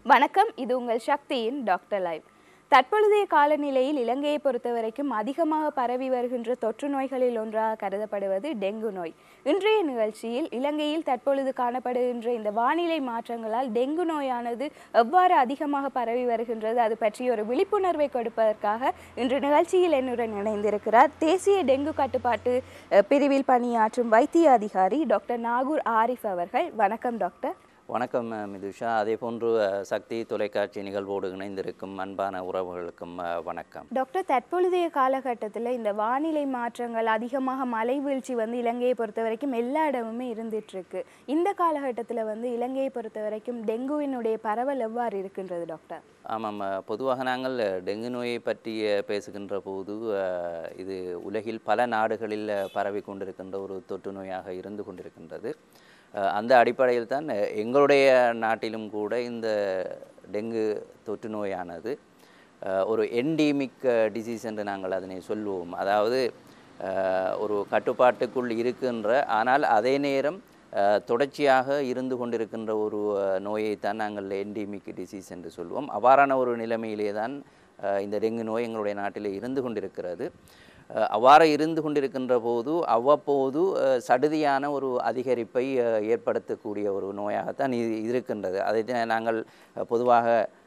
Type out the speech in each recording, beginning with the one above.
வணக்கம் இது உங்கள் சக்தியின் டாக்டர் லைவ் தற்பொழுதைய காலநிலையில் இலங்கையை பொறுத்தவரைக்கும் அதிகமாக பரவி வருகின்ற தொற்று நோய்களில் ஒன்றாக கருதப்படுவது டெங்கு நோய் இன்றைய நிகழ்ச்சியில் இலங்கையில் தற்பொழுது காணப்படுகின்ற இந்த வானிலை மாற்றங்களால் டெங்கு நோயானது எவ்வாறு அதிகமாக பரவி வருகின்றது அது பற்றி ஒரு விழிப்புணர்வை கொடுப்பதற்காக இன்று நிகழ்ச்சியில் என்னுடன் இணைந்திருக்கிறார் தேசிய டெங்கு கட்டுப்பாட்டு அஹ், பிரிவில் பணியாற்றும் வைத்திய அதிகாரி டாக்டர் நாகூர் ஆரிஃப் அவர்கள் வணக்கம் டாக்டர் வணக்கம் அஹ், மிதுஷா அதே போன்று அஹ், சக்தி தொலைக்காட்சி நிகழ்வோடு இணைந்திருக்கும் அன்பான உறவுகளுக்கும் அஹ், வணக்கம் டாக்டர் தற்பொழுதைய காலகட்டத்தில் இந்த வானிலை மாற்றங்கள் அதிகமாக மழை வீழ்ச்சி வந்து இலங்கையை பொறுத்த வரைக்கும் எல்லா இடமுமே இருந்துட்டு இருக்கு இந்த காலகட்டத்தில் வந்து இலங்கையை பொறுத்த வரைக்கும் டெங்குவினுடைய பரவல் எவ்வாறு இருக்கின்றது டாக்டர் ஆமாம் அஹ், பொதுவாக நாங்கள் அஹ், டெங்கு நோயை பற்றி அஹ், பேசுகின்ற போது அஹ், இது உலகில் பல நாடுகளில் அஹ், பரவி கொண்டிருக்கின்ற ஒரு தொற்று நோயாக இருந்து கொண்டிருக்கின்றது அஹ், அந்த அடிப்படையில் தான் அஹ், எங்களுடைய நாட்டிலும் கூட இந்த டெங்கு தொற்று நோயானது அஹ், ஒரு என்டீமிக் டிசீஸ் என்று நாங்கள் அதனை சொல்லுவோம் அதாவது அஹ், ஒரு கட்டுப்பாட்டுக்குள் இருக்கின்ற ஆனால் அதே நேரம் அஹ், தொடர்ச்சியாக இருந்து கொண்டிருக்கின்ற ஒரு அஹ், நோயைத்தான் நாங்கள் என்டீமிக் டிசீஸ் என்று சொல்வோம் அவ்வாறான ஒரு நிலைமையிலே தான் அஹ், இந்த டெங்கு நோய் எங்களுடைய நாட்டில் இருந்து கொண்டிருக்கிறது அஹ், அவ்வாறு இருந்து கொண்டிருக்கின்ற போது அவ்வப்போது அஹ், சடுதியான ஒரு அதிகரிப்பை அஹ், ஏற்படுத்தக்கூடிய ஒரு நோயாகத்தான் இது இருக்கின்றது அதை தான் நாங்கள் அஹ், பொதுவாக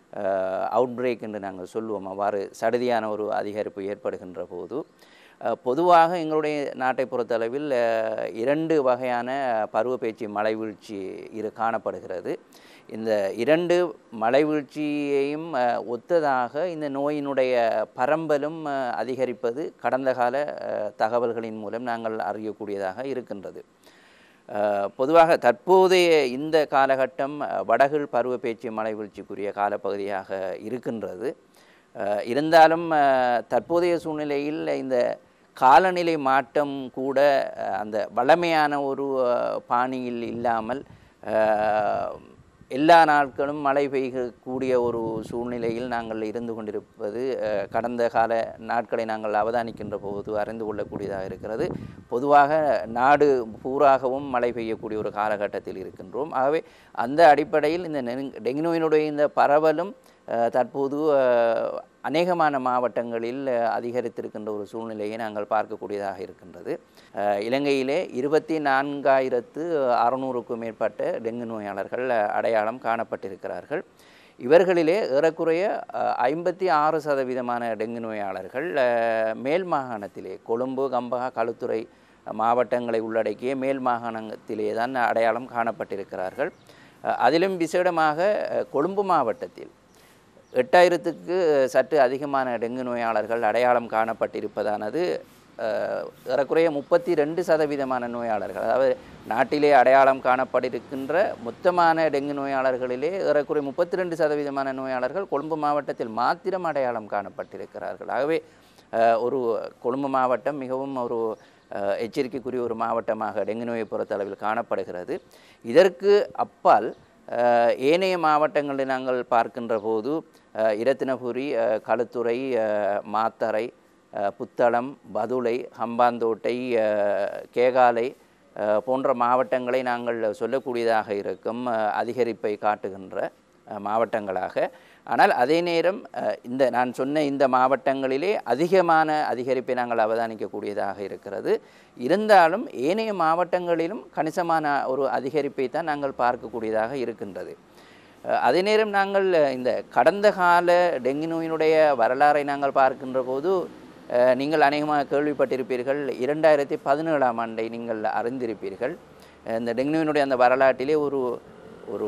அவுட் பிரேக் என்று நாங்கள் சொல்லுவோம் அவ்வாறு சடுதியான ஒரு அதிகரிப்பு ஏற்படுகின்ற போது அஹ், பொதுவாக எங்களுடைய நாட்டை பொறுத்தளவில் அஹ், இரண்டு வகையான பருவப்பேச்சு மழை வீழ்ச்சி இரு காணப்படுகிறது இந்த இரண்டு மழை வீழ்ச்சியையும் அஹ், ஒத்ததாக இந்த நோயினுடைய பரம்பலும் அஹ், அதிகரிப்பது கடந்த கால அஹ், தகவல்களின் மூலம் நாங்கள் அறியக்கூடியதாக இருக்கின்றது அஹ், பொதுவாக தற்போதைய இந்த காலகட்டம் அஹ், வடகிழ் பருவப்பேச்சு மழை வீழ்ச்சிக்குரிய காலப்பகுதியாக இருக்கின்றது அஹ், இருந்தாலும் அஹ், தற்போதைய சூழ்நிலையில் இந்த காலநிலை மாற்றம் கூட அஹ், அந்த வளமையான ஒரு அஹ், பாணியில் இல்லாமல் அஹ், எல்லா நாட்களும் மழை பெய்யக்கூடிய ஒரு சூழ்நிலையில் நாங்கள் இருந்து கொண்டிருப்பது அஹ், கடந்த கால நாட்களை நாங்கள் அவதானிக்கின்ற போது அறிந்து கொள்ளக்கூடியதாக இருக்கிறது பொதுவாக நாடு பூராகவும் மழை பெய்யக்கூடிய ஒரு காலகட்டத்தில் இருக்கின்றோம் ஆகவே அந்த அடிப்படையில் இந்த நெருங்- டெங்கு நோயினுடைய இந்த பரவலும் அஹ், தற்போது அஹ், அநேகமான மாவட்டங்களில் அஹ், அதிகரித்திருக்கின்ற ஒரு சூழ்நிலையை நாங்கள் பார்க்கக்கூடியதாக இருக்கின்றது அஹ், இலங்கையிலே இருபத்தி நான்காயிரத்து அறுநூறுக்கும் மேற்பட்ட டெங்கு நோயாளர்கள் அஹ், அடையாளம் காணப்பட்டிருக்கிறார்கள் இவர்களிலே ஏறக்குறைய ஐம்பத்தி ஆறு சதவீதமான டெங்கு நோயாளர்கள் அஹ், மேல் மாகாணத்திலே கொழும்பு கம்பகா களுத்துறை மாவட்டங்களை உள்ளடக்கிய மேல் மாகாணத்திலே தான் அடையாளம் காணப்பட்டிருக்கிறார்கள் அஹ், அதிலும் விசேடமாக அஹ், கொழும்பு மாவட்டத்தில் எட்டாயிரத்துக்கு சற்று அதிகமான டெங்கு நோயாளர்கள் அடையாளம் காணப்பட்டிருப்பதானது அஹ், ஏறக்குறைய முப்பத்தி ரெண்டு சதவீதமான நோயாளர்கள் அதாவது நாட்டிலே அடையாளம் காணப்பட்டிருக்கின்ற மொத்தமான டெங்கு நோயாளர்களிலே ஏறக்குறைய முப்பத்தி ரெண்டு சதவீதமான நோயாளர்கள் கொழும்பு மாவட்டத்தில் மாத்திரம் அடையாளம் காணப்பட்டிருக்கிறார்கள் ஆகவே அஹ், ஒரு கொழும்பு மாவட்டம் மிகவும் ஒரு அஹ், எச்சரிக்கைக்குரிய ஒரு மாவட்டமாக டெங்கு நோயை பொறுத்தளவில் காணப்படுகிறது இதற்கு அப்பால் அஹ், ஏனைய மாவட்டங்களில் நாங்கள் பார்க்கின்ற போது அஹ், இரத்தினபுரி அஹ், களுத்துறை அஹ், மாத்தறை அஹ், புத்தளம் பதுளை ஹம்பாந்தோட்டை அஹ், கேகாலை அஹ், போன்ற மாவட்டங்களை நாங்கள் சொல்லக்கூடியதாக இருக்கும் அஹ், அதிகரிப்பை காட்டுகின்ற அஹ், மாவட்டங்களாக ஆனால் அதே நேரம் அஹ், இந்த நான் சொன்ன இந்த மாவட்டங்களிலே அதிகமான அதிகரிப்பை நாங்கள் அவதானிக்கக்கூடியதாக இருக்கிறது இருந்தாலும் ஏனைய மாவட்டங்களிலும் கணிசமான ஒரு அதிகரிப்பை தான் நாங்கள் பார்க்கக்கூடியதாக இருக்கின்றது அஹ், அதே நேரம் நாங்கள் இந்த கடந்த கால டெங்கு நோயினுடைய வரலாறை நாங்கள் பார்க்கின்ற போது அஹ், நீங்கள் அநேகமாக கேள்விப்பட்டிருப்பீர்கள் இரண்டாயிரத்தி பதினேழாம் ஆண்டை நீங்கள் அறிந்திருப்பீர்கள் அஹ், இந்த டெங்கு நோயினுடைய அந்த வரலாற்றிலே ஒரு ஒரு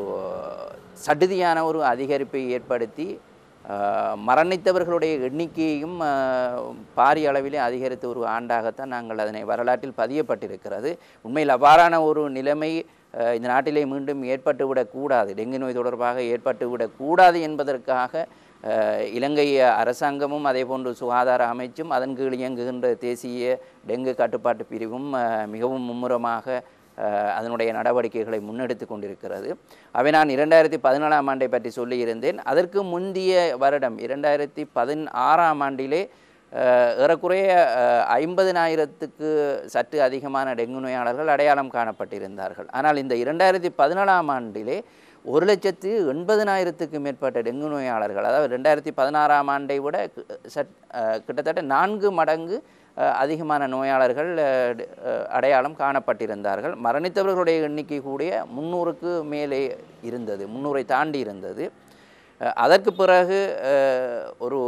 சடுதியான ஒரு அதிகரிப்பை ஏற்படுத்தி அஹ், மரணித்தவர்களுடைய எண்ணிக்கையையும் அஹ், பாரிய அளவிலே அதிகரித்த ஒரு ஆண்டாகத்தான் நாங்கள் அதனை வரலாற்றில் பதியப்பட்டிருக்கிறது உண்மையில் அவ்வாறான ஒரு நிலைமை அஹ், இந்த நாட்டிலே மீண்டும் ஏற்பட்டுவிடக்கூடாது டெங்கு நோய் தொடர்பாக ஏற்பட்டுவிடக்கூடாது என்பதற்காக அஹ், இலங்கை அரசாங்கமும் அதே போன்று சுகாதார அமைச்சும் அதன் கீழ் இயங்குகின்ற தேசிய டெங்கு கட்டுப்பாட்டு பிரிவும் அஹ், மிகவும் மும்முரமாக அஹ், அதனுடைய நடவடிக்கைகளை முன்னெடுத்து கொண்டிருக்கிறது அவை நான் இரண்டாயிரத்தி பதினாலாம் ஆண்டை பற்றி சொல்லியிருந்தேன் அதற்கு முந்தைய வருடம் இரண்டாயிரத்தி பதினாறாம் ஆண்டிலே அஹ், ஏறக்குறைய அஹ், ஐம்பதினாயிரத்துக்கு சற்று அதிகமான டெங்கு நோயாளர்கள் அடையாளம் காணப்பட்டிருந்தார்கள் ஆனால் இந்த இரண்டாயிரத்தி பதினாலாம் ஆண்டிலே ஒரு லட்சத்து எண்பதினாயிரத்துக்கு மேற்பட்ட டெங்கு நோயாளர்கள் அதாவது ரெண்டாயிரத்தி பதினாறாம் ஆண்டை விட கு- சட் அஹ், கிட்டத்தட்ட நான்கு மடங்கு அஹ், அதிகமான நோயாளர்கள் அஹ், ட- அஹ், அடையாளம் காணப்பட்டிருந்தார்கள் மரணித்தவர்களுடைய எண்ணிக்கை கூடிய முந்நூறுக்கு மேலே இருந்தது முந்நூறை தாண்டி இருந்தது அஹ், அதற்கு பிறகு அஹ், ஒரு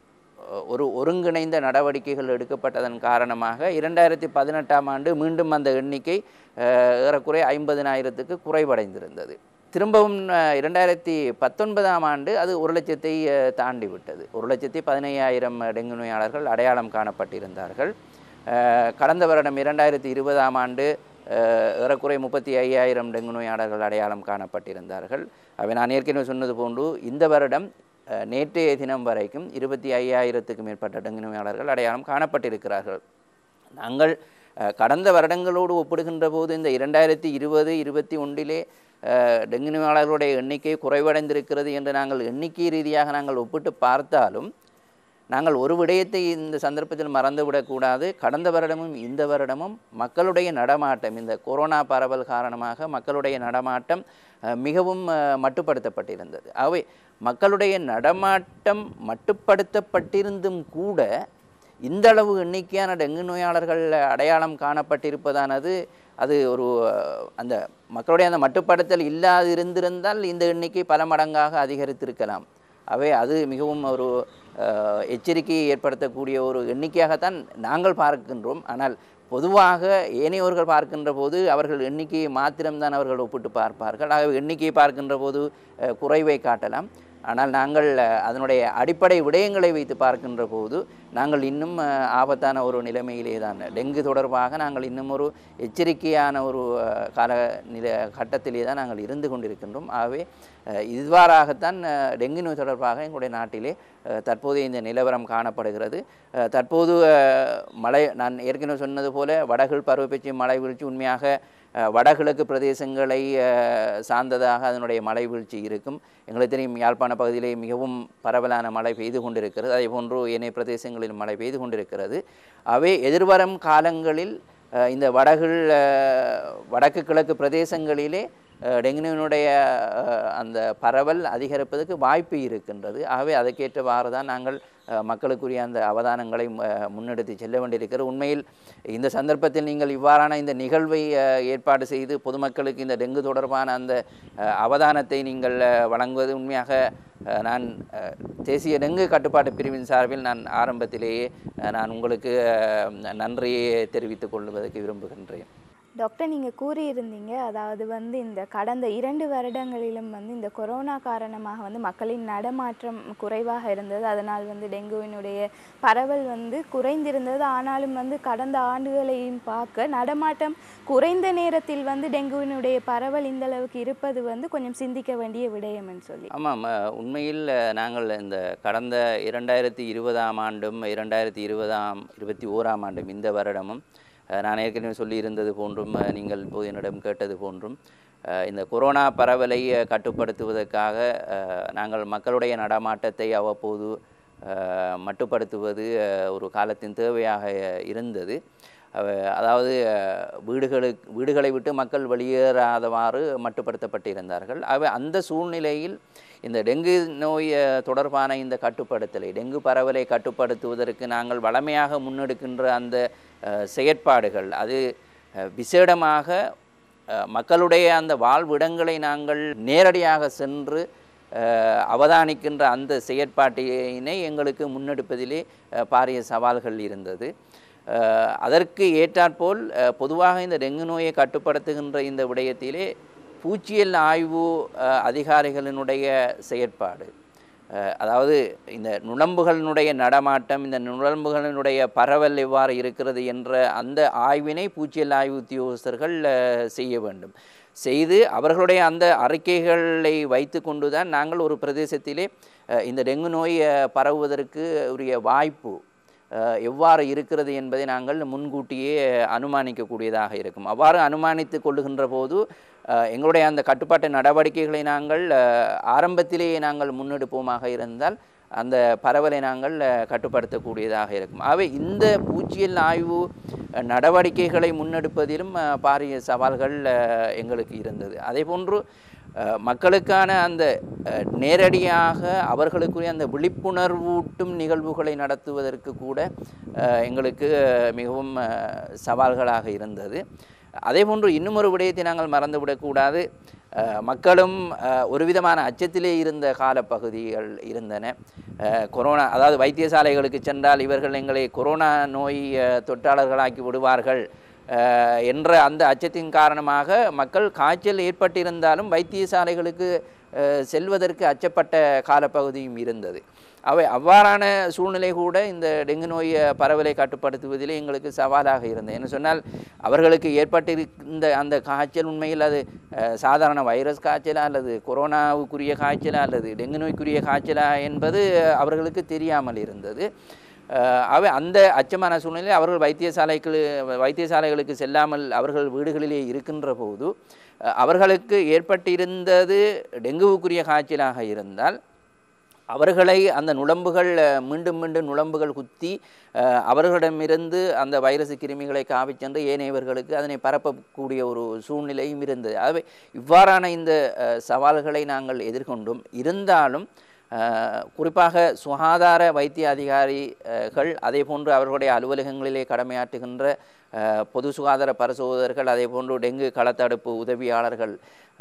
ஒரு ஒருங்கிணைந்த நடவடிக்கைகள் எடுக்கப்பட்டதன் காரணமாக இரண்டாயிரத்தி பதினெட்டாம் ஆண்டு மீண்டும் அந்த எண்ணிக்கை அஹ், ஏறக்குறைய ஐம்பதினாயிரத்துக்கு குறைவடைந்திருந்தது திரும்பவும் அஹ், இரண்டாயிரத்தி பத்தொன்பதாம் ஆண்டு அது ஒரு லட்சத்தை அஹ், தாண்டி விட்டது ஒரு லட்சத்தி பதினையாயிரம் டெங்கு நோயாளர்கள் அடையாளம் காணப்பட்டிருந்தார்கள் அஹ், கடந்த வருடம் இரண்டாயிரத்தி இருபதாம் ஆண்டு அஹ், ஏறக்குறைய முப்பத்தி ஐயாயிரம் டெங்கு நோயாளர்கள் அடையாளம் காணப்பட்டிருந்தார்கள் அவை நான் ஏற்கனவே சொன்னது போன்று இந்த வருடம் அஹ், நேற்றைய தினம் வரைக்கும் இருபத்தி ஐயாயிரத்துக்கு மேற்பட்ட டெங்கு நோயாளர்கள் அடையாளம் காணப்பட்டிருக்கிறார்கள் நாங்கள் அஹ், கடந்த வருடங்களோடு ஒப்பிடுகின்ற போது இந்த இரண்டாயிரத்தி இருபது இருபத்தி ஒன்றிலே அஹ், டெங்கு நோயாளர்களுடைய எண்ணிக்கை குறைவடைந்திருக்கிறது என்று நாங்கள் எண்ணிக்கை ரீதியாக நாங்கள் ஒப்பிட்டு பார்த்தாலும் நாங்கள் ஒரு விடயத்தை இந்த சந்தர்ப்பத்தில் மறந்துவிடக்கூடாது கடந்த வருடமும் இந்த வருடமும் மக்களுடைய நடமாட்டம் இந்த கொரோனா பரவல் காரணமாக மக்களுடைய நடமாட்டம் அஹ், மிகவும் அஹ், மட்டுப்படுத்தப்பட்டிருந்தது அவை மக்களுடைய நடமாட்டம் மட்டுப்படுத்தப்பட்டிருந்தும் கூட இந்த அளவு எண்ணிக்கையான டெங்கு நோயாளர்கள் அடையாளம் காணப்பட்டிருப்பதானது அது ஒரு அஹ், அந்த மக்களுடைய அந்த மட்டுப்படுத்தல் இல்லாது இருந்திருந்தால் இந்த எண்ணிக்கை பல மடங்காக அதிகரித்திருக்கலாம் அவை அது மிகவும் ஒரு அஹ், எச்சரிக்கையை ஏற்படுத்தக்கூடிய ஒரு எண்ணிக்கையாகத்தான் நாங்கள் பார்க்கின்றோம் ஆனால் பொதுவாக ஏனையோர்கள் பார்க்கின்ற போது அவர்கள் எண்ணிக்கையை மாத்திரம்தான் அவர்கள் ஒப்பிட்டு பார்ப்பார்கள் ஆகவே எண்ணிக்கையை பார்க்கின்ற போது அஹ், குறைவை காட்டலாம் ஆனால் நாங்கள் அஹ், அதனுடைய அடிப்படை விடயங்களை வைத்து பார்க்கின்ற போது நாங்கள் இன்னும் அஹ், ஆபத்தான ஒரு நிலைமையிலே தான் டெங்கு தொடர்பாக நாங்கள் இன்னும் ஒரு எச்சரிக்கையான ஒரு அஹ், கால நில கட்டத்திலே தான் நாங்கள் இருந்து கொண்டிருக்கின்றோம் ஆகவே அஹ், இவ்வாறாகத்தான் அஹ், டெங்கு நோய் தொடர்பாக எங்களுடைய நாட்டிலே அஹ், தற்போதைய இந்த நிலவரம் காணப்படுகிறது அஹ், தற்போது அஹ், மழை நான் ஏற்கனவே சொன்னது போல வடகிழ் பருவப்பேச்சு மழை வீழ்ச்சி உண்மையாக அஹ், வடகிழக்கு பிரதேசங்களை அஹ், சார்ந்ததாக அதனுடைய மழை வீழ்ச்சி இருக்கும் எங்களுக்கு தெரியும் யாழ்ப்பாண பகுதியிலே மிகவும் பரவலான மழை பெய்து கொண்டிருக்கிறது அதே போன்று ஏனைய பிரதேசங்களில் மழை பெய்து கொண்டிருக்கிறது அவை எதிர்வரும் காலங்களில் அஹ், இந்த வடகிழ் அஹ், வடக்கு கிழக்கு பிரதேசங்களிலே அஹ், டெங்கு நோயினுடைய அஹ், அந்த பரவல் அதிகரிப்பதற்கு வாய்ப்பு இருக்கின்றது ஆகவே அதற்கேற்றவாறு தான் நாங்கள் அஹ், மக்களுக்குரிய அந்த அவதானங்களை அஹ், முன்னெடுத்து செல்ல வேண்டியிருக்கிறது உண்மையில் இந்த சந்தர்ப்பத்தில் நீங்கள் இவ்வாறான இந்த நிகழ்வை அஹ், ஏற்பாடு செய்து பொதுமக்களுக்கு இந்த டெங்கு தொடர்பான அந்த அஹ், அவதானத்தை நீங்கள் அஹ், வழங்குவது உண்மையாக அஹ், நான் அஹ், தேசிய டெங்கு கட்டுப்பாட்டு பிரிவின் சார்பில் நான் ஆரம்பத்திலேயே அஹ், நான் உங்களுக்கு அஹ், நன்றியை தெரிவித்துக் கொள்வதற்கு விரும்புகின்றேன் டாக்டர் நீங்கள் கூறியிருந்தீங்க அதாவது வந்து இந்த கடந்த இரண்டு வருடங்களிலும் வந்து இந்த கொரோனா காரணமாக வந்து மக்களின் நடமாற்றம் குறைவாக இருந்தது அதனால் வந்து டெங்குவினுடைய பரவல் வந்து குறைந்திருந்தது ஆனாலும் வந்து கடந்த ஆண்டுகளையும் பார்க்க நடமாட்டம் குறைந்த நேரத்தில் வந்து டெங்குவினுடைய பரவல் இந்த அளவுக்கு இருப்பது வந்து கொஞ்சம் சிந்திக்க வேண்டிய விடயம்னு சொல்லி ஆமாம் அஹ், உண்மையில் அஹ், நாங்கள் இந்த கடந்த இரண்டாயிரத்தி இருபதாம் ஆண்டும் இரண்டாயிரத்தி இருபதாம் இருபத்தி ஓராம் ஆண்டும் இந்த வருடமும் அஹ், நான் ஏற்கனவே சொல்லியிருந்தது போன்றும் அஹ், நீங்கள் இப்போது என்னிடம் கேட்டது போன்றும் அஹ், இந்த கொரோனா பரவலை அஹ், கட்டுப்படுத்துவதற்காக அஹ், நாங்கள் மக்களுடைய நடமாட்டத்தை அவ்வப்போது அஹ், மட்டுப்படுத்துவது அஹ், ஒரு காலத்தின் தேவையாக அஹ், இருந்தது அவ- அதாவது அஹ், வீடுகளுக்கு வீடுகளை விட்டு மக்கள் வெளியேறாதவாறு மட்டுப்படுத்தப்பட்டிருந்தார்கள் அவை அந்த சூழ்நிலையில் இந்த டெங்கு நோய் அஹ், தொடர்பான இந்த கட்டுப்படுத்தலை டெங்கு பரவலை கட்டுப்படுத்துவதற்கு நாங்கள் வளமையாக முன்னெடுக்கின்ற அந்த அஹ், செயற்பாடுகள் அது அஹ், விசேடமாக அஹ், மக்களுடைய அந்த வாழ்விடங்களை நாங்கள் நேரடியாக சென்று அஹ், அவதானிக்கின்ற அந்த செயற்பாட்டினை எங்களுக்கு முன்னெடுப்பதிலே அஹ், பாரிய சவால்கள் இருந்தது அஹ், அதற்கு ஏற்றாற்போல் அஹ், பொதுவாக இந்த டெங்கு நோயை கட்டுப்படுத்துகின்ற இந்த விடயத்திலே பூச்சியல் ஆய்வு அஹ், அதிகாரிகளினுடைய செயற்பாடு அஹ், அதாவது இந்த நுழம்புகளினுடைய நடமாட்டம் இந்த நுழம்புகளினுடைய பரவல் எவ்வாறு இருக்கிறது என்ற அந்த ஆய்வினை பூச்சியல் ஆய்வு உத்தியோகஸ்தர்கள் அஹ், செய்ய வேண்டும் செய்து அவர்களுடைய அந்த அறிக்கைகளை வைத்து கொண்டு தான் நாங்கள் ஒரு பிரதேசத்திலே அஹ், இந்த டெங்கு நோய் அஹ், பரவுவதற்கு உரிய வாய்ப்பு அஹ், எவ்வாறு இருக்கிறது என்பதை நாங்கள் முன்கூட்டியே அனுமானிக்கக்கூடியதாக இருக்கும் அவ்வாறு அனுமானித்து கொள்ளுகின்ற போது அஹ், எங்களுடைய அந்த கட்டுப்பாட்டு நடவடிக்கைகளை நாங்கள் அஹ், ஆரம்பத்திலேயே நாங்கள் முன்னெடுப்போமாக இருந்தால் அந்த பரவலை நாங்கள் அஹ், கட்டுப்படுத்தக்கூடியதாக இருக்கும் ஆகவே இந்த பூச்சியல் ஆய்வு அஹ், நடவடிக்கைகளை முன்னெடுப்பதிலும் அஹ், பாரிய சவால்கள் அஹ், எங்களுக்கு இருந்தது அதே போன்று அஹ், மக்களுக்கான அந்த அஹ், நேரடியாக அவர்களுக்குரிய அந்த விழிப்புணர்வூட்டும் நிகழ்வுகளை நடத்துவதற்கு கூட அஹ், எங்களுக்கு மிகவும் அஹ், சவால்களாக இருந்தது அதே போன்று இன்னும் ஒரு விடயத்தை நாங்கள் மறந்துவிடக்கூடாது அஹ், மக்களும் அஹ், ஒரு விதமான அச்சத்திலே இருந்த காலப்பகுதிகள் இருந்தன அஹ், கொரோனா அதாவது வைத்தியசாலைகளுக்கு சென்றால் இவர்கள் எங்களை கொரோனா நோய் அஹ், தொற்றாளர்களாக்கி விடுவார்கள் அஹ், என்ற அந்த அச்சத்தின் காரணமாக மக்கள் காய்ச்சல் ஏற்பட்டிருந்தாலும் வைத்தியசாலைகளுக்கு அஹ், செல்வதற்கு அச்சப்பட்ட காலப்பகுதியும் இருந்தது அவை அவ்வாறான சூழ்நிலை கூட இந்த டெங்கு நோய் பரவலை கட்டுப்படுத்துவதிலே எங்களுக்கு சவாலாக இருந்தது என்ன சொன்னால் அவர்களுக்கு ஏற்பட்டிருந்த அந்த காய்ச்சல் உண்மையில் அது அஹ், சாதாரண வைரஸ் காய்ச்சலா அல்லது கொரோனாவுக்குரிய காய்ச்சலா அல்லது டெங்கு நோய்க்குரிய காய்ச்சலா என்பது அவர்களுக்கு தெரியாமல் இருந்தது அஹ், அவை அந்த அச்சமான சூழ்நிலையில் அவர்கள் வைத்தியசாலைக்கு வைத்தியசாலைகளுக்கு செல்லாமல் அவர்கள் வீடுகளிலே இருக்கின்ற போது அஹ், அவர்களுக்கு ஏற்பட்டிருந்தது டெங்குவுக்குரிய காய்ச்சலாக இருந்தால் அவர்களை அந்த நுளம்புகள் அஹ், மீண்டும் மீண்டும் நுளம்புகள் குத்தி அஹ், அவர்களிடமிருந்து அந்த வைரஸ் கிருமிகளை காவிச் சென்று ஏனையவர்களுக்கு அதனை பரப்பக்கூடிய ஒரு சூழ்நிலையும் இருந்தது ஆகவே இவ்வாறான இந்த அஹ், சவால்களை நாங்கள் எதிர்கொண்டும் இருந்தாலும் அஹ், குறிப்பாக சுகாதார வைத்திய அதிகாரிகள் அதே போன்று அவர்களுடைய அலுவலகங்களிலே கடமையாற்றுகின்ற அஹ், பொது சுகாதார பரிசோதகர்கள் அதே போன்று டெங்கு களத்தடுப்பு உதவியாளர்கள்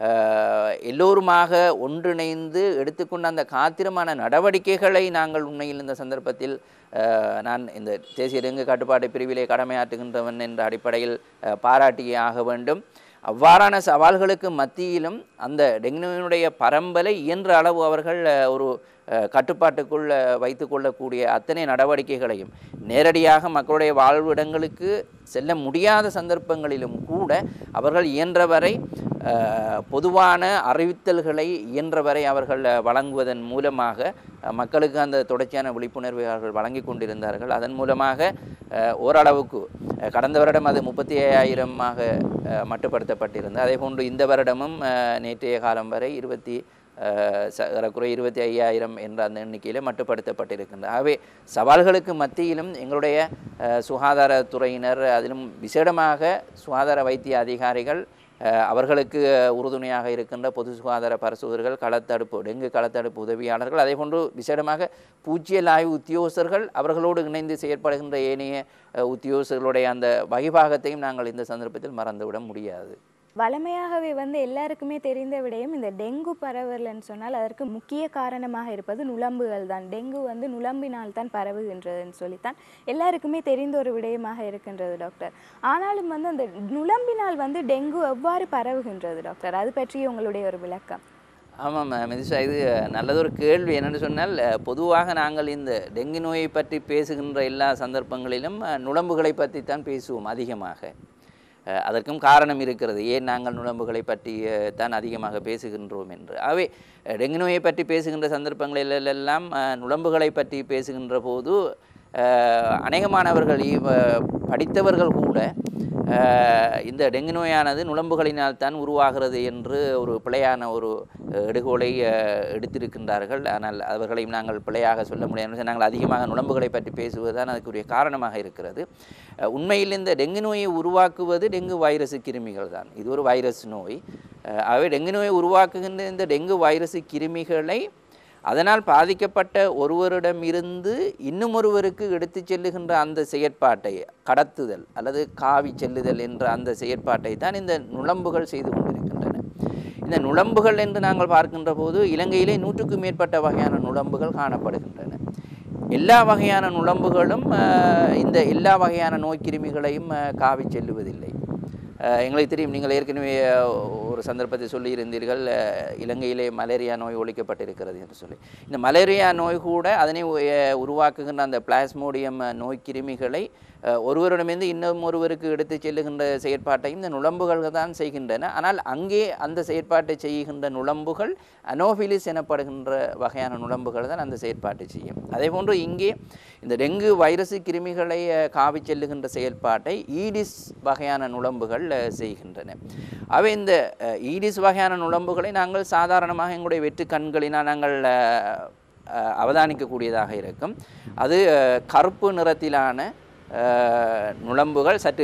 அஹ், எல்லோருமாக ஒன்றிணைந்து எடுத்துக்கொண்ட அந்த காத்திரமான நடவடிக்கைகளை நாங்கள் உண்மையில் இந்த சந்தர்ப்பத்தில் அஹ், நான் இந்த தேசிய டெங்கு கட்டுப்பாட்டு பிரிவிலே கடமையாற்றுகின்றவன் என்ற அடிப்படையில் அஹ், பாராட்டியே ஆக வேண்டும் அவ்வாறான சவால்களுக்கு மத்தியிலும் அந்த டெங்குனுடைய பரம்பலை இயன்ற அளவு அவர்கள் அஹ், ஒரு அஹ், கட்டுப்பாட்டுக்குள் அஹ், வைத்துக்கொள்ளக்கூடிய அத்தனை நடவடிக்கைகளையும் நேரடியாக மக்களுடைய வாழ்விடங்களுக்கு செல்ல முடியாத சந்தர்ப்பங்களிலும் கூட அவர்கள் இயன்றவரை அஹ், பொதுவான அறிவித்தல்களை இயன்றவரை அவர்கள் அஹ், வழங்குவதன் மூலமாக அஹ், மக்களுக்கு அந்த தொடர்ச்சியான விழிப்புணர்வை அவர்கள் வழங்கி கொண்டிருந்தார்கள் அதன் மூலமாக அஹ், ஓரளவுக்கு அஹ், கடந்த வருடம் அது முப்பத்தி ஐயாயிரமாக அஹ், மட்டுப்படுத்தப்பட்டிருந்தது அதே போன்று இந்த வருடமும் அஹ், நேற்றைய காலம் வரை இருபத்தி அஹ், ச- ஏறக்குறைய இருபத்தி ஐயாயிரம் என்ற அந்த எண்ணிக்கையில் மட்டுப்படுத்தப்பட்டிருக்கின்றது ஆகவே சவால்களுக்கு மத்தியிலும் எங்களுடைய அஹ், சுகாதாரத்துறையினர் அதிலும் விசேடமாக சுகாதார வைத்திய அதிகாரிகள் அஹ், அவர்களுக்கு உறுதுணையாக இருக்கின்ற பொது சுகாதார பரிசோதகர்கள் களத்தடுப்பு டெங்கு களத்தடுப்பு உதவியாளர்கள் அதே போன்று விசேடமாக பூச்சியல் ஆய்வு உத்தியோகஸ்தர்கள் அவர்களோடு இணைந்து செயற்படுகின்ற ஏனைய அஹ், உத்தியோகஸ்தர்களுடைய அந்த வகிபாகத்தையும் நாங்கள் இந்த சந்தர்ப்பத்தில் மறந்துவிட முடியாது வழமையாகவே வந்து எல்லாருக்குமே தெரிந்த விடயம் இந்த டெங்கு பரவலன்னு சொன்னால் அதற்கு முக்கிய காரணமாக இருப்பது நுளம்புகள் தான் டெங்கு வந்து நுளம்பினால் தான் பரவுகின்றதுன்னு சொல்லித்தான் எல்லாருக்குமே தெரிந்த ஒரு விடயமாக இருக்கின்றது டாக்டர் ஆனாலும் வந்து அந்த நுளம்பினால் வந்து டெங்கு எவ்வாறு பரவுகின்றது டாக்டர் அது பற்றி உங்களுடைய ஒரு விளக்கம் ஆமாம் மிதிஷா இது நல்லதொரு கேள்வி என்னென்னு சொன்னால் அஹ், பொதுவாக நாங்கள் இந்த டெங்கு நோயை பற்றி பேசுகின்ற எல்லா சந்தர்ப்பங்களிலும் அஹ், நுளம்புகளை பற்றி தான் பேசுவோம் அதிகமாக அஹ், அதற்கும் காரணம் இருக்கிறது ஏன் நாங்கள் நுளம்புகளை பற்றி அஹ், தான் அதிகமாக பேசுகின்றோம் என்று ஆகவே அஹ், டெங்கு நோயை பற்றி பேசுகின்ற சந்தர்ப்பங்களிலெல்லாம் அஹ், நுளம்புகளை பற்றி பேசுகின்ற போது அஹ், அநேகமானவர்கள் இவ- படித்தவர்கள் கூட அஹ், இந்த டெங்கு நோயானது நுளம்புகளினால் தான் உருவாகிறது என்று ஒரு பிழையான ஒரு அஹ், எடுகோலை அஹ், எடுத்திருக்கின்றார்கள் ஆனால் அவர்களையும் நாங்கள் பிழையாக சொல்ல முடியாது நாங்கள் அதிகமாக நுளம்புகளை பற்றி பேசுவதுதான் அதுக்குரிய காரணமாக இருக்கிறது அஹ், உண்மையில் இந்த டெங்கு நோயை உருவாக்குவது டெங்கு வைரஸ் கிருமிகள் தான் இது ஒரு வைரஸ் நோய் அஹ், ஆகவே டெங்கு நோயை உருவாக்குகின்ற இந்த டெங்கு வைரஸ் கிருமிகளை அதனால் பாதிக்கப்பட்ட ஒருவரிடமிருந்து இன்னும் ஒருவருக்கு எடுத்துச் செல்லுகின்ற அந்த செயற்பாட்டை கடத்துதல் அல்லது காவி செல்லுதல் என்ற அந்த செயற்பாட்டை தான் இந்த நுளம்புகள் செய்து கொண்டிருக்கின்றன இந்த நுளம்புகள் என்று நாங்கள் பார்க்கின்ற போது இலங்கையிலே நூற்றுக்கும் மேற்பட்ட வகையான நுளம்புகள் காணப்படுகின்றன எல்லா வகையான நுளம்புகளும் அஹ், இந்த எல்லா வகையான நோய்க்கிருமிகளையும் அஹ், காவி செல்லுவதில்லை அஹ், எங்களுக்கு தெரியும் நீங்கள் ஏற்கனவே அஹ், ஒரு சந்தர்ப்பத்தை சொல்லியிருந்தீர்கள் அஹ், இலங்கையிலே மலேரியா நோய் ஒழிக்கப்பட்டிருக்கிறது என்று சொல்லி இந்த மலேரியா நோய் கூட அதனை உ- அஹ், உருவாக்குகின்ற அந்த பிளாஸ்மோடியம் அஹ், நோய் கிருமிகளை அஹ், ஒருவரிடமிருந்து இன்னும் ஒருவருக்கு எடுத்து செல்லுகின்ற செயற்பாட்டையும் இந்த நுளம்புகள் தான் செய்கின்றன ஆனால் அங்கே அந்த செயற்பாட்டை செய்கின்ற நுளம்புகள் அனோஃபிலிஸ் எனப்படுகின்ற வகையான நுளம்புகள் தான் அந்த செயற்பாட்டை செய்யும் அதே போன்று இங்கே இந்த டெங்கு வைரஸ் கிருமிகளை அஹ், காவி செல்லுகின்ற செயல்பாட்டை ஈடிஸ் வகையான நுளம்புகள் அஹ், செய்கின்றன அவை இந்த அஹ், ஈடிஸ் வகையான நுளம்புகளை நாங்கள் சாதாரணமாக எங்களுடைய வெற்று கண்களினால் நாங்கள் அஹ், அஹ், அவதானிக்கக்கூடியதாக இருக்கும் அது அஹ், கருப்பு நிறத்திலான அஹ், நுளம்புகள் சற்று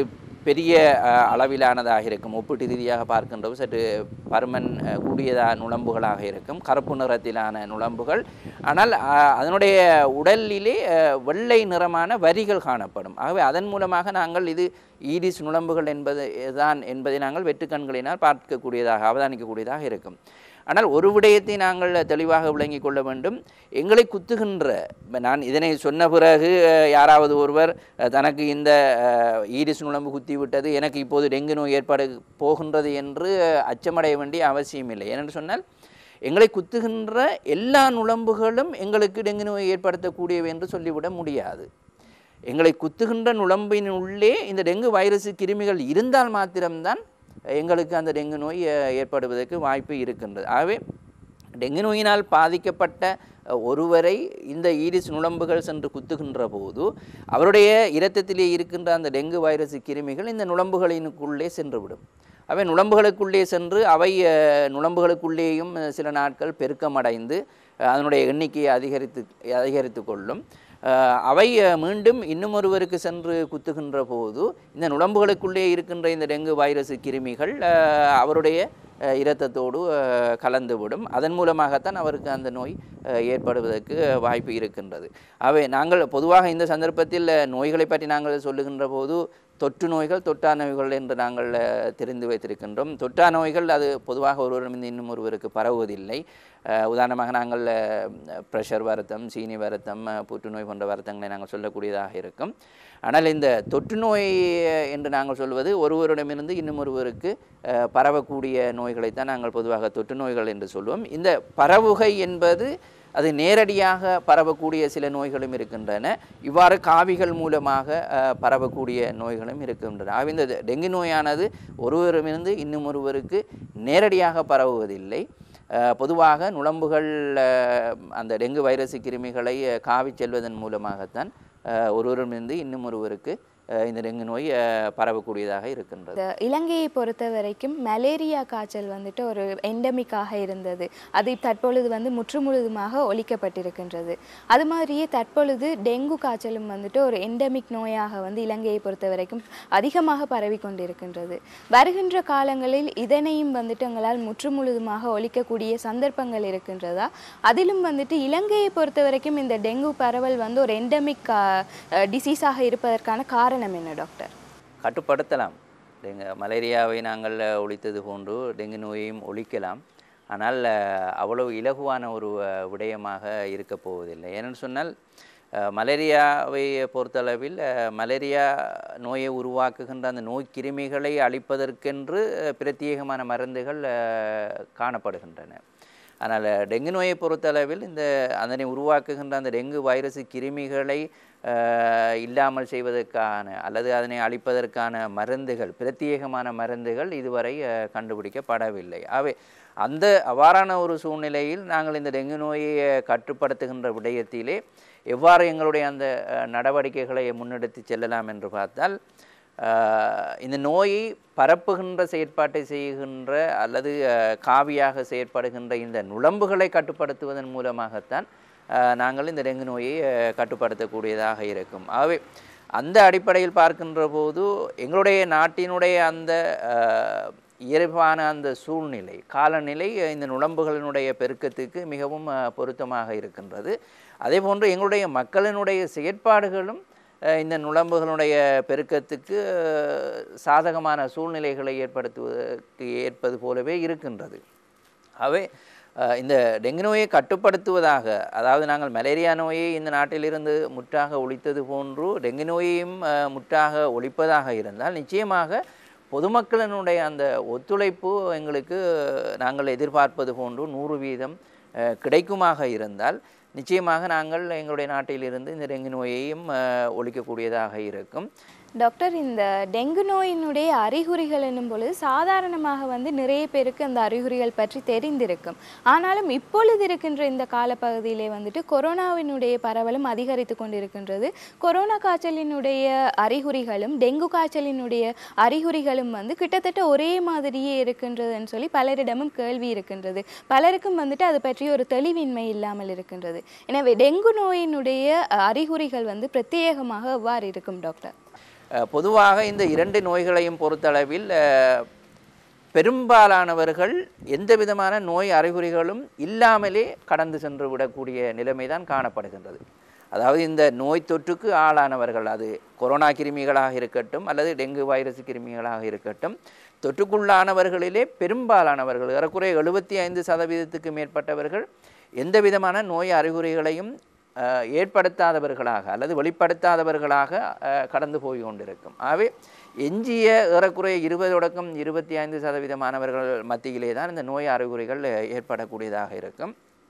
பெரிய அஹ், அளவிலானதாக இருக்கும் ஒப்பீட்டு ரீதியாக பார்க்கின்ற போது சற்று பருமன் அஹ், கூடியதா நுளம்புகளாக இருக்கும் கருப்பு நிறத்திலான நுளம்புகள் ஆனால் அஹ், அதனுடைய உடலிலே அஹ், வெள்ளை நிறமான வரிகள் காணப்படும் ஆகவே அதன் மூலமாக நாங்கள் இது ஈடிஸ் நுளம்புகள் என்பது தான் என்பதை நாங்கள் வெற்று கண்களினால் பார்க்கக்கூடியதாக அவதானிக்கக்கூடியதாக இருக்கும் ஆனால் ஒரு விடயத்தை நாங்கள் தெளிவாக விளங்கிக் கொள்ள வேண்டும் எங்களை குத்துகின்ற இப்ப நான் இதனை சொன்ன பிறகு அஹ், யாராவது ஒருவர் அஹ், தனக்கு இந்த அஹ், ஈடிஸ் நுளம்பு குத்தி விட்டது எனக்கு இப்போது டெங்கு நோய் ஏற்பட போகின்றது என்று அஹ், அச்சமடைய வேண்டிய அவசியம் இல்லை ஏனென்று சொன்னால் எங்களை குத்துகின்ற எல்லா நுளம்புகளும் எங்களுக்கு டெங்கு நோயை ஏற்படுத்தக்கூடியவை என்று சொல்லிவிட முடியாது எங்களை குத்துகின்ற நுளம்பின் உள்ளே இந்த டெங்கு வைரஸ் கிருமிகள் இருந்தால் மாத்திரம்தான் எங்களுக்கு அந்த டெங்கு நோய் அஹ், ஏற்படுவதற்கு வாய்ப்பு இருக்கின்றது ஆகவே டெங்கு நோயினால் பாதிக்கப்பட்ட அஹ், ஒருவரை இந்த ஈடிஸ் நுளம்புகள் சென்று குத்துகின்ற போது அவருடைய இரத்தத்திலே இருக்கின்ற அந்த டெங்கு வைரஸ் கிருமிகள் இந்த நுளம்புகளினுக்குள்ளே சென்றுவிடும் அவை நுளம்புகளுக்குள்ளே சென்று அவை அஹ், நுளம்புகளுக்குள்ளேயும் அஹ், சில நாட்கள் பெருக்கமடைந்து அஹ், அதனுடைய எண்ணிக்கையை அதிகரித்து அதிகரித்து கொள்ளும் அஹ், அவை அஹ், மீண்டும் இன்னும் ஒருவருக்கு சென்று குத்துகின்ற போது இந்த நுளம்புகளுக்குள்ளே இருக்கின்ற இந்த டெங்கு வைரஸ் கிருமிகள் அஹ், அவருடைய அஹ், இரத்தத்தோடு அஹ், கலந்துவிடும் அதன் மூலமாகத்தான் அவருக்கு அந்த நோய் அஹ், ஏற்படுவதற்கு வாய்ப்பு இருக்கின்றது அவை நாங்கள் பொதுவாக இந்த சந்தர்ப்பத்தில் அஹ், நோய்களை பற்றி நாங்கள் சொல்லுகின்ற போது தொற்று நோய்கள் தொற்றா நோய்கள் என்று நாங்கள் அஹ், தெரிந்து வைத்திருக்கின்றோம் தொற்றா நோய்கள் அது பொதுவாக ஒருவரிடமிருந்து இன்னும் ஒருவருக்கு பரவுவதில்லை அஹ், உதாரணமாக நாங்கள் ப்ரெஷர் வருத்தம் சீனி வருத்தம் அஹ், புற்றுநோய் போன்ற வருத்தங்களை நாங்கள் சொல்லக்கூடியதாக இருக்கும் ஆனால் இந்த தொற்று நோய் அஹ், என்று நாங்கள் சொல்வது ஒருவரிடமிருந்து இன்னும் ஒருவருக்கு அஹ், பரவக்கூடிய நோய்களைத்தான் நாங்கள் பொதுவாக தொற்று நோய்கள் என்று சொல்லுவோம் இந்த பரவுகை என்பது அது நேரடியாக பரவக்கூடிய சில நோய்களும் இருக்கின்றன இவ்வாறு காவிகள் மூலமாக அஹ், பரவக்கூடிய நோய்களும் இருக்கின்றன ஆக இந்த டெங்கு நோயானது ஒருவரிடமிருந்து இன்னும் ஒருவருக்கு நேரடியாக பரவுவதில்லை அஹ், பொதுவாக நுளம்புகள் அஹ், அந்த டெங்கு வைரஸ் கிருமிகளை அஹ், காவிச் செல்வதன் மூலமாகத்தான் அஹ், ஒருவரிடமிருந்து இன்னும் ஒருவருக்கு அஹ், இந்த டெங்கு நோய் அஹ், பரவக்கூடியதாக இருக்கின்றது இந்த இலங்கையை பொறுத்த வரைக்கும் மலேரியா காய்ச்சல் வந்துட்டு ஒரு எண்டமிக்காக இருந்தது அது தற்பொழுது வந்து முற்றுமுழுதுமாக ஒழிக்கப்பட்டிருக்கின்றது அது மாதிரியே தற்பொழுது டெங்கு காய்ச்சலும் வந்துட்டு ஒரு எண்டமிக் நோயாக வந்து இலங்கையை பொறுத்த வரைக்கும் அதிகமாக பரவி கொண்டிருக்கின்றது வருகின்ற காலங்களில் இதனையும் வந்துட்டு எங்களால் முற்றுமுழுதுமாக ஒழிக்கக்கூடிய சந்தர்ப்பங்கள் இருக்கின்றதா அதிலும் வந்துட்டு இலங்கையை பொறுத்த வரைக்கும் இந்த டெங்கு பரவல் வந்து ஒரு எண்டமிக் டிசீஸாக இருப்பதற்கான காரணம் என்ன டாக்டர் கட்டுப்படுத்தலாம் டெங்கு மலேரியாவை நாங்கள் அஹ், ஒழித்தது போன்று டெங்கு நோயையும் ஒழிக்கலாம் ஆனால் அஹ், அவ்வளவு இலகுவான ஒரு அஹ், விடயமாக இருக்கப் போவதில்லை ஏனென்று சொன்னால் அஹ், மலேரியாவை பொறுத்தளவில் அஹ், மலேரியா நோயை உருவாக்குகின்ற அந்த நோய் கிருமிகளை அழிப்பதற்கென்று அஹ், பிரத்யேகமான மருந்துகள் அஹ், காணப்படுகின்றன ஆனால் டெங்கு நோயை பொறுத்தளவில் இந்த அதனை உருவாக்குகின்ற அந்த டெங்கு வைரஸ் கிருமிகளை அஹ், இல்லாமல் செய்வதற்கான அல்லது அதனை அழிப்பதற்கான மருந்துகள் பிரத்யேகமான மருந்துகள் இதுவரை அஹ், கண்டுபிடிக்கப்படவில்லை ஆகவே அந்த அவ்வாறான ஒரு சூழ்நிலையில் நாங்கள் இந்த டெங்கு நோயை அஹ், கட்டுப்படுத்துகின்ற விடயத்திலே எவ்வாறு எங்களுடைய அந்த அஹ், நடவடிக்கைகளை முன்னெடுத்து செல்லலாம் என்று பார்த்தால் ஆஹ் இந்த நோயை பரப்புகின்ற செயற்பாட்டை செய்கின்ற அல்லது ஆஹ் காவியாக செயற்படுகின்ற இந்த நுளம்புகளை கட்டுப்படுத்துவதன் மூலமாகத்தான் ஆஹ் நாங்கள் இந்த டெங்கு நோயை ஆஹ் கட்டுப்படுத்தக்கூடியதாக இருக்கும் ஆகவே அந்த அடிப்படையில் பார்க்கின்ற போது எங்களுடைய நாட்டினுடைய அந்த ஆஹ் இயல்பான அந்த சூழ்நிலை காலநிலை அஹ் இந்த நுளம்புகளினுடைய பெருக்கத்துக்கு மிகவும் ஆஹ் பொருத்தமாக இருக்கின்றது அதே போன்று எங்களுடைய மக்களினுடைய செயற்பாடுகளும் அஹ் இந்த நுளம்புகளுடைய பெருக்கத்துக்கு அஹ், சாதகமான சூழ்நிலைகளை ஏற்படுத்துவதற்கு ஏற்பது போலவே இருக்கின்றது ஆகவே அஹ், இந்த டெங்கு நோயை கட்டுப்படுத்துவதாக அதாவது நாங்கள் மலேரியா நோயை இந்த நாட்டிலிருந்து முற்றாக ஒழித்தது போன்று டெங்கு நோயையும் அஹ், முற்றாக ஒழிப்பதாக இருந்தால் நிச்சயமாக பொதுமக்களினுடைய அந்த ஒத்துழைப்பு எங்களுக்கு நாங்கள் எதிர்பார்ப்பது போன்று நூறு வீதம் அஹ், கிடைக்குமாக இருந்தால் நிச்சயமாக நாங்கள் எங்களுடைய நாட்டிலிருந்து இந்த டெங்கு நோயையும் அஹ், ஒழிக்கக்கூடியதாக இருக்கும் டாக்டர் இந்த டெங்கு நோயினுடைய அறிகுறிகள் என்னும் பொழுது சாதாரணமாக வந்து நிறைய பேருக்கு அந்த அறிகுறிகள் பற்றி தெரிந்திருக்கும் ஆனாலும் இப்பொழுது இருக்கின்ற இந்த காலப்பகுதியிலே வந்துட்டு கொரோனாவினுடைய பரவலும் அதிகரித்து கொண்டிருக்கின்றது கொரோனா காய்ச்சலினுடைய அறிகுறிகளும் டெங்கு காய்ச்சலினுடைய அறிகுறிகளும் வந்து கிட்டத்தட்ட ஒரே மாதிரியே இருக்கின்றதுன்னு சொல்லி பலரிடமும் கேள்வி இருக்கின்றது பலருக்கும் வந்துட்டு அது பற்றி ஒரு தெளிவின்மை இல்லாமல் இருக்கின்றது எனவே டெங்கு நோயினுடைய அஹ், அறிகுறிகள் வந்து பிரத்யேகமாக எவ்வாறு இருக்கும் டாக்டர் அஹ், பொதுவாக இந்த இரண்டு நோய்களையும் பொறுத்தளவில் அஹ், பெரும்பாலானவர்கள் எந்த விதமான நோய் அறிகுறிகளும் இல்லாமலே கடந்து சென்று விடக்கூடிய நிலைமை தான் காணப்படுகின்றது அதாவது இந்த நோய் தொற்றுக்கு ஆளானவர்கள் அது கொரோனா கிருமிகளாக இருக்கட்டும் அல்லது டெங்கு வைரஸ் கிருமிகளாக இருக்கட்டும் தொற்றுக்குள்ளானவர்களிலே பெரும்பாலானவர்கள் ஏறக்குறைய எழுபத்தி ஐந்து சதவீதத்துக்கு மேற்பட்டவர்கள் எந்த விதமான நோய் அறிகுறிகளையும் அஹ், ஏற்படுத்தாதவர்களாக அல்லது வெளிப்படுத்தாதவர்களாக அஹ், கடந்து போய் கொண்டிருக்கும் ஆகவே எஞ்சிய ஏறக்குறைய இருபது தொடக்கம் இருபத்தி ஐந்து சதவீதமானவர்கள் மத்தியிலே தான் இந்த நோய் அறிகுறிகள் அஹ், ஏற்படக்கூடியதாக இருக்கும்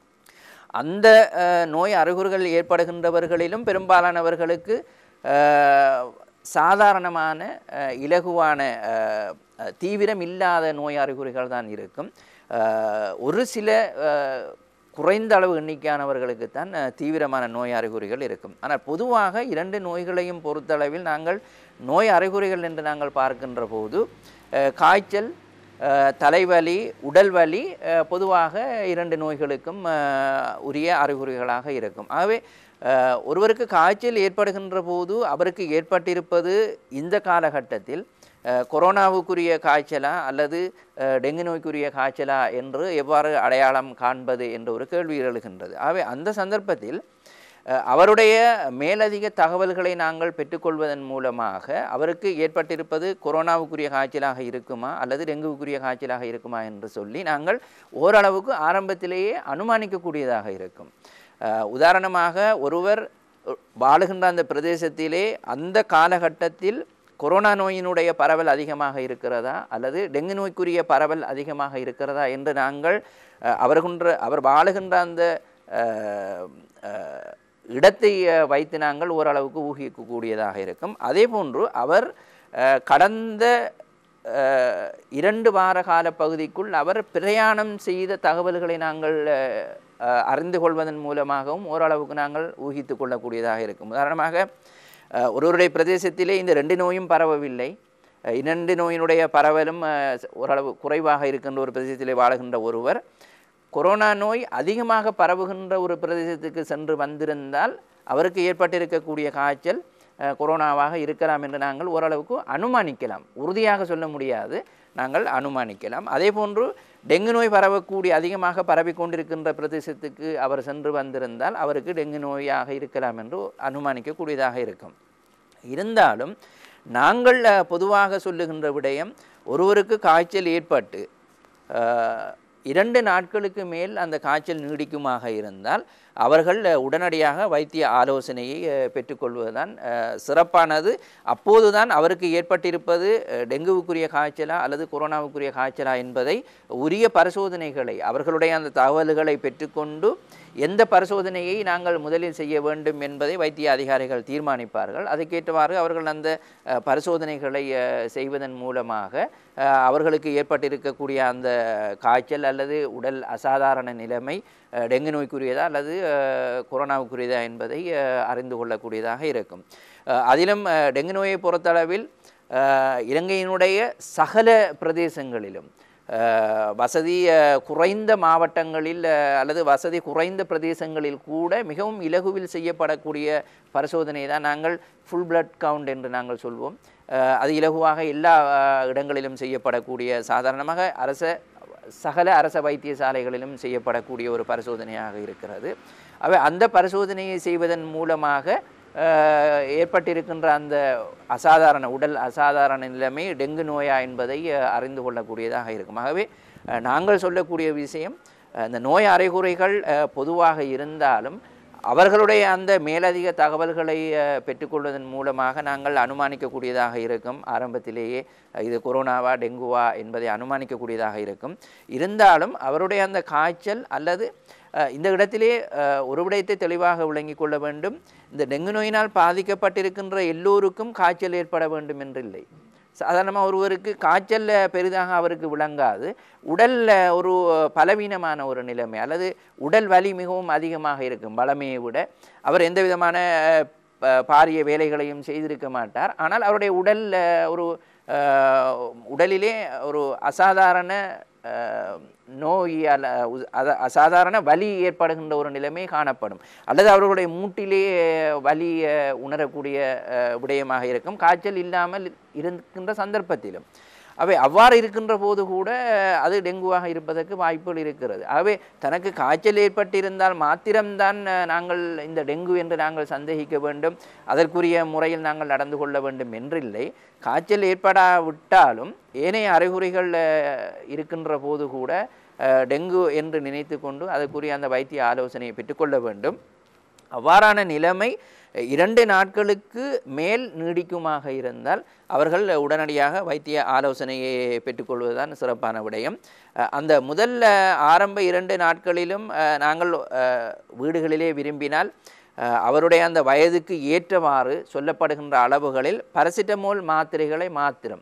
அந்த அஹ், நோய் அறிகுறிகள் ஏற்படுகின்றவர்களிலும் பெரும்பாலானவர்களுக்கு அஹ், சாதாரணமான அஹ், இலகுவான அஹ், அஹ், தீவிரம் இல்லாத நோய் அறிகுறிகள் தான் இருக்கும் அஹ், ஒரு சில அஹ், குறைந்த அளவு எண்ணிக்கையானவர்களுக்கு தான் அஹ், தீவிரமான நோய் அறிகுறிகள் இருக்கும் ஆனால் பொதுவாக இரண்டு நோய்களையும் பொறுத்தளவில் நாங்கள் நோய் அறிகுறிகள் என்று நாங்கள் பார்க்கின்ற போது அஹ், காய்ச்சல் அஹ், தலைவலி உடல் வலி அஹ், பொதுவாக இரண்டு நோய்களுக்கும் அஹ், உரிய அறிகுறிகளாக இருக்கும் ஆகவே அஹ், ஒருவருக்கு காய்ச்சல் ஏற்படுகின்ற போது அவருக்கு ஏற்பட்டிருப்பது இந்த காலகட்டத்தில் அஹ், கொரோனாவுக்குரிய காய்ச்சலா அல்லது அஹ், டெங்கு நோய்க்குரிய காய்ச்சலா என்று எவ்வாறு அடையாளம் காண்பது என்ற ஒரு கேள்வி எழுகின்றது ஆகவே அந்த சந்தர்ப்பத்தில் அஹ், அவருடைய மேலதிக தகவல்களை நாங்கள் பெற்றுக்கொள்வதன் மூலமாக அவருக்கு ஏற்பட்டிருப்பது கொரோனாவுக்குரிய காய்ச்சலாக இருக்குமா அல்லது டெங்குவுக்குரிய காய்ச்சலாக இருக்குமா என்று சொல்லி நாங்கள் ஓரளவுக்கு ஆரம்பத்திலேயே அனுமானிக்கக்கூடியதாக இருக்கும் அஹ், உதாரணமாக ஒருவர் வாழுகின்ற அந்த பிரதேசத்திலே அந்த காலகட்டத்தில் கொரோனா நோயினுடைய பரவல் அதிகமாக இருக்கிறதா அல்லது டெங்கு நோய்க்குரிய பரவல் அதிகமாக இருக்கிறதா என்று நாங்கள் அஹ், அவர்கின்ற அவர் வாழுகின்ற அந்த அஹ், அஹ், இடத்தை அஹ், வைத்து நாங்கள் ஓரளவுக்கு ஊகிக்கக்கூடியதாக இருக்கும் அதே போன்று அவர் அஹ், கடந்த அஹ், இரண்டு வார கால பகுதிக்குள் அவர் பிரயாணம் செய்த தகவல்களை நாங்கள் அஹ், அஹ், அறிந்து கொள்வதன் மூலமாகவும் ஓரளவுக்கு நாங்கள் ஊகித்து கொள்ளக்கூடியதாக இருக்கும் உதாரணமாக அஹ், ஒருவருடைய பிரதேசத்திலே இந்த ரெண்டு நோயும் பரவவில்லை அஹ், இரண்டு நோயினுடைய பரவலும் அஹ், ஓரளவு குறைவாக இருக்கின்ற ஒரு பிரதேசத்திலே வாழுகின்ற ஒருவர் கொரோனா நோய் அதிகமாக பரவுகின்ற ஒரு பிரதேசத்துக்கு சென்று வந்திருந்தால் அவருக்கு ஏற்பட்டிருக்கக்கூடிய காய்ச்சல் அஹ், கொரோனாவாக இருக்கலாம் என்று நாங்கள் ஓரளவுக்கு அனுமானிக்கலாம் உறுதியாக சொல்ல முடியாது நாங்கள் அனுமானிக்கலாம் அதே போன்று டெங்கு நோய் பரவக்கூடிய அதிகமாக பரவி கொண்டிருக்கின்ற பிரதேசத்துக்கு அவர் சென்று வந்திருந்தால் அவருக்கு டெங்கு நோயாக இருக்கலாம் என்று அனுமானிக்கக்கூடியதாக இருக்கும் இருந்தாலும் நாங்கள் அஹ், பொதுவாக சொல்லுகின்ற விடயம் ஒருவருக்கு காய்ச்சல் ஏற்பட்டு அஹ், இரண்டு நாட்களுக்கு மேல் அந்த காய்ச்சல் நீடிக்குமாக இருந்தால் அவர்கள் அஹ், உடனடியாக வைத்திய ஆலோசனையை அஹ், பெற்றுக்கொள்வதுதான் அஹ், சிறப்பானது அப்போதுதான் அவருக்கு ஏற்பட்டிருப்பது அஹ், டெங்குவுக்குரிய காய்ச்சலா அல்லது கொரோனாவுக்குரிய காய்ச்சலா என்பதை உரிய பரிசோதனைகளை அவர்களுடைய அந்த தகவல்களை பெற்றுக்கொண்டு எந்த பரிசோதனையை நாங்கள் முதலில் செய்ய வேண்டும் என்பதை வைத்திய அதிகாரிகள் தீர்மானிப்பார்கள் அதுக்கேற்றவாறு அவர்கள் அந்த அஹ், பரிசோதனைகளை அஹ், செய்வதன் மூலமாக அஹ், அவர்களுக்கு ஏற்பட்டிருக்கக்கூடிய அந்த காய்ச்சல் அல்லது உடல் அசாதாரண நிலைமை அஹ், டெங்கு நோய்க்குரியதா அல்லது அஹ், கொரோனாவுக்குரியதா என்பதை அஹ், அறிந்து கொள்ளக்கூடியதாக இருக்கும் அஹ், அதிலும் அஹ், டெங்கு நோயை பொறுத்தளவில் அஹ், இலங்கையினுடைய சகல பிரதேசங்களிலும் அஹ், வசதி அஹ், குறைந்த மாவட்டங்களில் அஹ், அல்லது வசதி குறைந்த பிரதேசங்களில் கூட மிகவும் இலகுவில் செய்யப்படக்கூடிய பரிசோதனை தான் நாங்கள் ஃபுல் blood கவுண்ட் என்று நாங்கள் சொல்வோம் அஹ், அது இலகுவாக எல்லா அஹ், இடங்களிலும் செய்யப்படக்கூடிய சாதாரணமாக அரச சகல அரச வைத்தியசாலைகளிலும் செய்யப்படக்கூடிய ஒரு பரிசோதனையாக இருக்கிறது அவை அந்த பரிசோதனையை செய்வதன் மூலமாக அஹ், ஏற்பட்டிருக்கின்ற அந்த அசாதாரண உடல் அசாதாரண நிலைமை டெங்கு நோயா என்பதை அஹ், அறிந்து கொள்ளக்கூடியதாக இருக்கும் ஆகவே அஹ், நாங்கள் சொல்லக்கூடிய விஷயம் அஹ், இந்த நோய் அறிகுறிகள் அஹ், பொதுவாக இருந்தாலும் அவர்களுடைய அந்த மேலதிக தகவல்களை அஹ், பெற்றுக்கொள்வதன் மூலமாக நாங்கள் அனுமானிக்கக்கூடியதாக இருக்கும் ஆரம்பத்திலேயே அஹ், இது கொரோனாவா டெங்குவா என்பதை அனுமானிக்கக்கூடியதாக இருக்கும் இருந்தாலும் அவருடைய அந்த காய்ச்சல் அல்லது அஹ், இந்த இடத்திலே அஹ், ஒரு விடயத்தை தெளிவாக விளங்கிக் கொள்ள வேண்டும் இந்த டெங்கு நோயினால் பாதிக்கப்பட்டிருக்கின்ற எல்லோருக்கும் காய்ச்சல் ஏற்பட வேண்டும் என்றில்லை சாதாரணமாக ஒருவருக்கு காய்ச்சல் பெரிதாக அவருக்கு விளங்காது உடலில் ஒரு பலவீனமான ஒரு நிலைமை அல்லது உடல் வலி மிகவும் அதிகமாக இருக்கும் பலமையை விட அவர் எந்த விதமான அஹ், ப- பாரிய வேலைகளையும் செய்திருக்க மாட்டார் ஆனால் அவருடைய உடல் அஹ், ஒரு அஹ், உடலிலே ஒரு அசாதாரண அஹ், நோயால் உ- அத- அசாதாரண வலி ஏற்படுகின்ற ஒரு நிலைமை காணப்படும் அல்லது அவர்களுடைய மூட்டிலே வலி அஹ், உணரக்கூடிய அஹ், விடயமாக இருக்கும் காய்ச்சல் இல்லாமல் இருக்கின்ற சந்தர்ப்பத்திலும் அவை அவ்வாறு இருக்கின்ற போது கூட அது டெங்குவாக இருப்பதற்கு வாய்ப்புகள் இருக்கிறது ஆகவே தனக்கு காய்ச்சல் ஏற்பட்டிருந்தால் மாத்திரம்தான் அஹ், நாங்கள் இந்த டெங்கு என்று நாங்கள் சந்தேகிக்க வேண்டும் அதற்குரிய முறையில் நாங்கள் நடந்து கொள்ள வேண்டும் என்றில்லை காய்ச்சல் ஏற்படாவிட்டாலும் ஏனைய அறிகுறிகள் அஹ், இருக்கின்ற போது கூட அஹ், டெங்கு என்று நினைத்து கொண்டு அதற்குரிய அந்த வைத்திய ஆலோசனையை பெற்றுக்கொள்ள வேண்டும் அவ்வாறான நிலைமை இரண்டு நாட்களுக்கு மேல் நீடிக்குமாக இருந்தால் அவர்கள் உடனடியாக வைத்திய ஆலோசனையை பெற்றுக்கொள்வதுதான் சிறப்பான விடயம் அஹ் அந்த முதல்ல ஆரம்ப இரண்டு நாட்களிலும் அஹ், நாங்கள் அஹ், வீடுகளிலே விரும்பினால் அஹ், அவருடைய அந்த வயதுக்கு ஏற்றவாறு சொல்லப்படுகின்ற அளவுகளில் பரசிட்டமோல் மாத்திரைகளை மாத்திரம்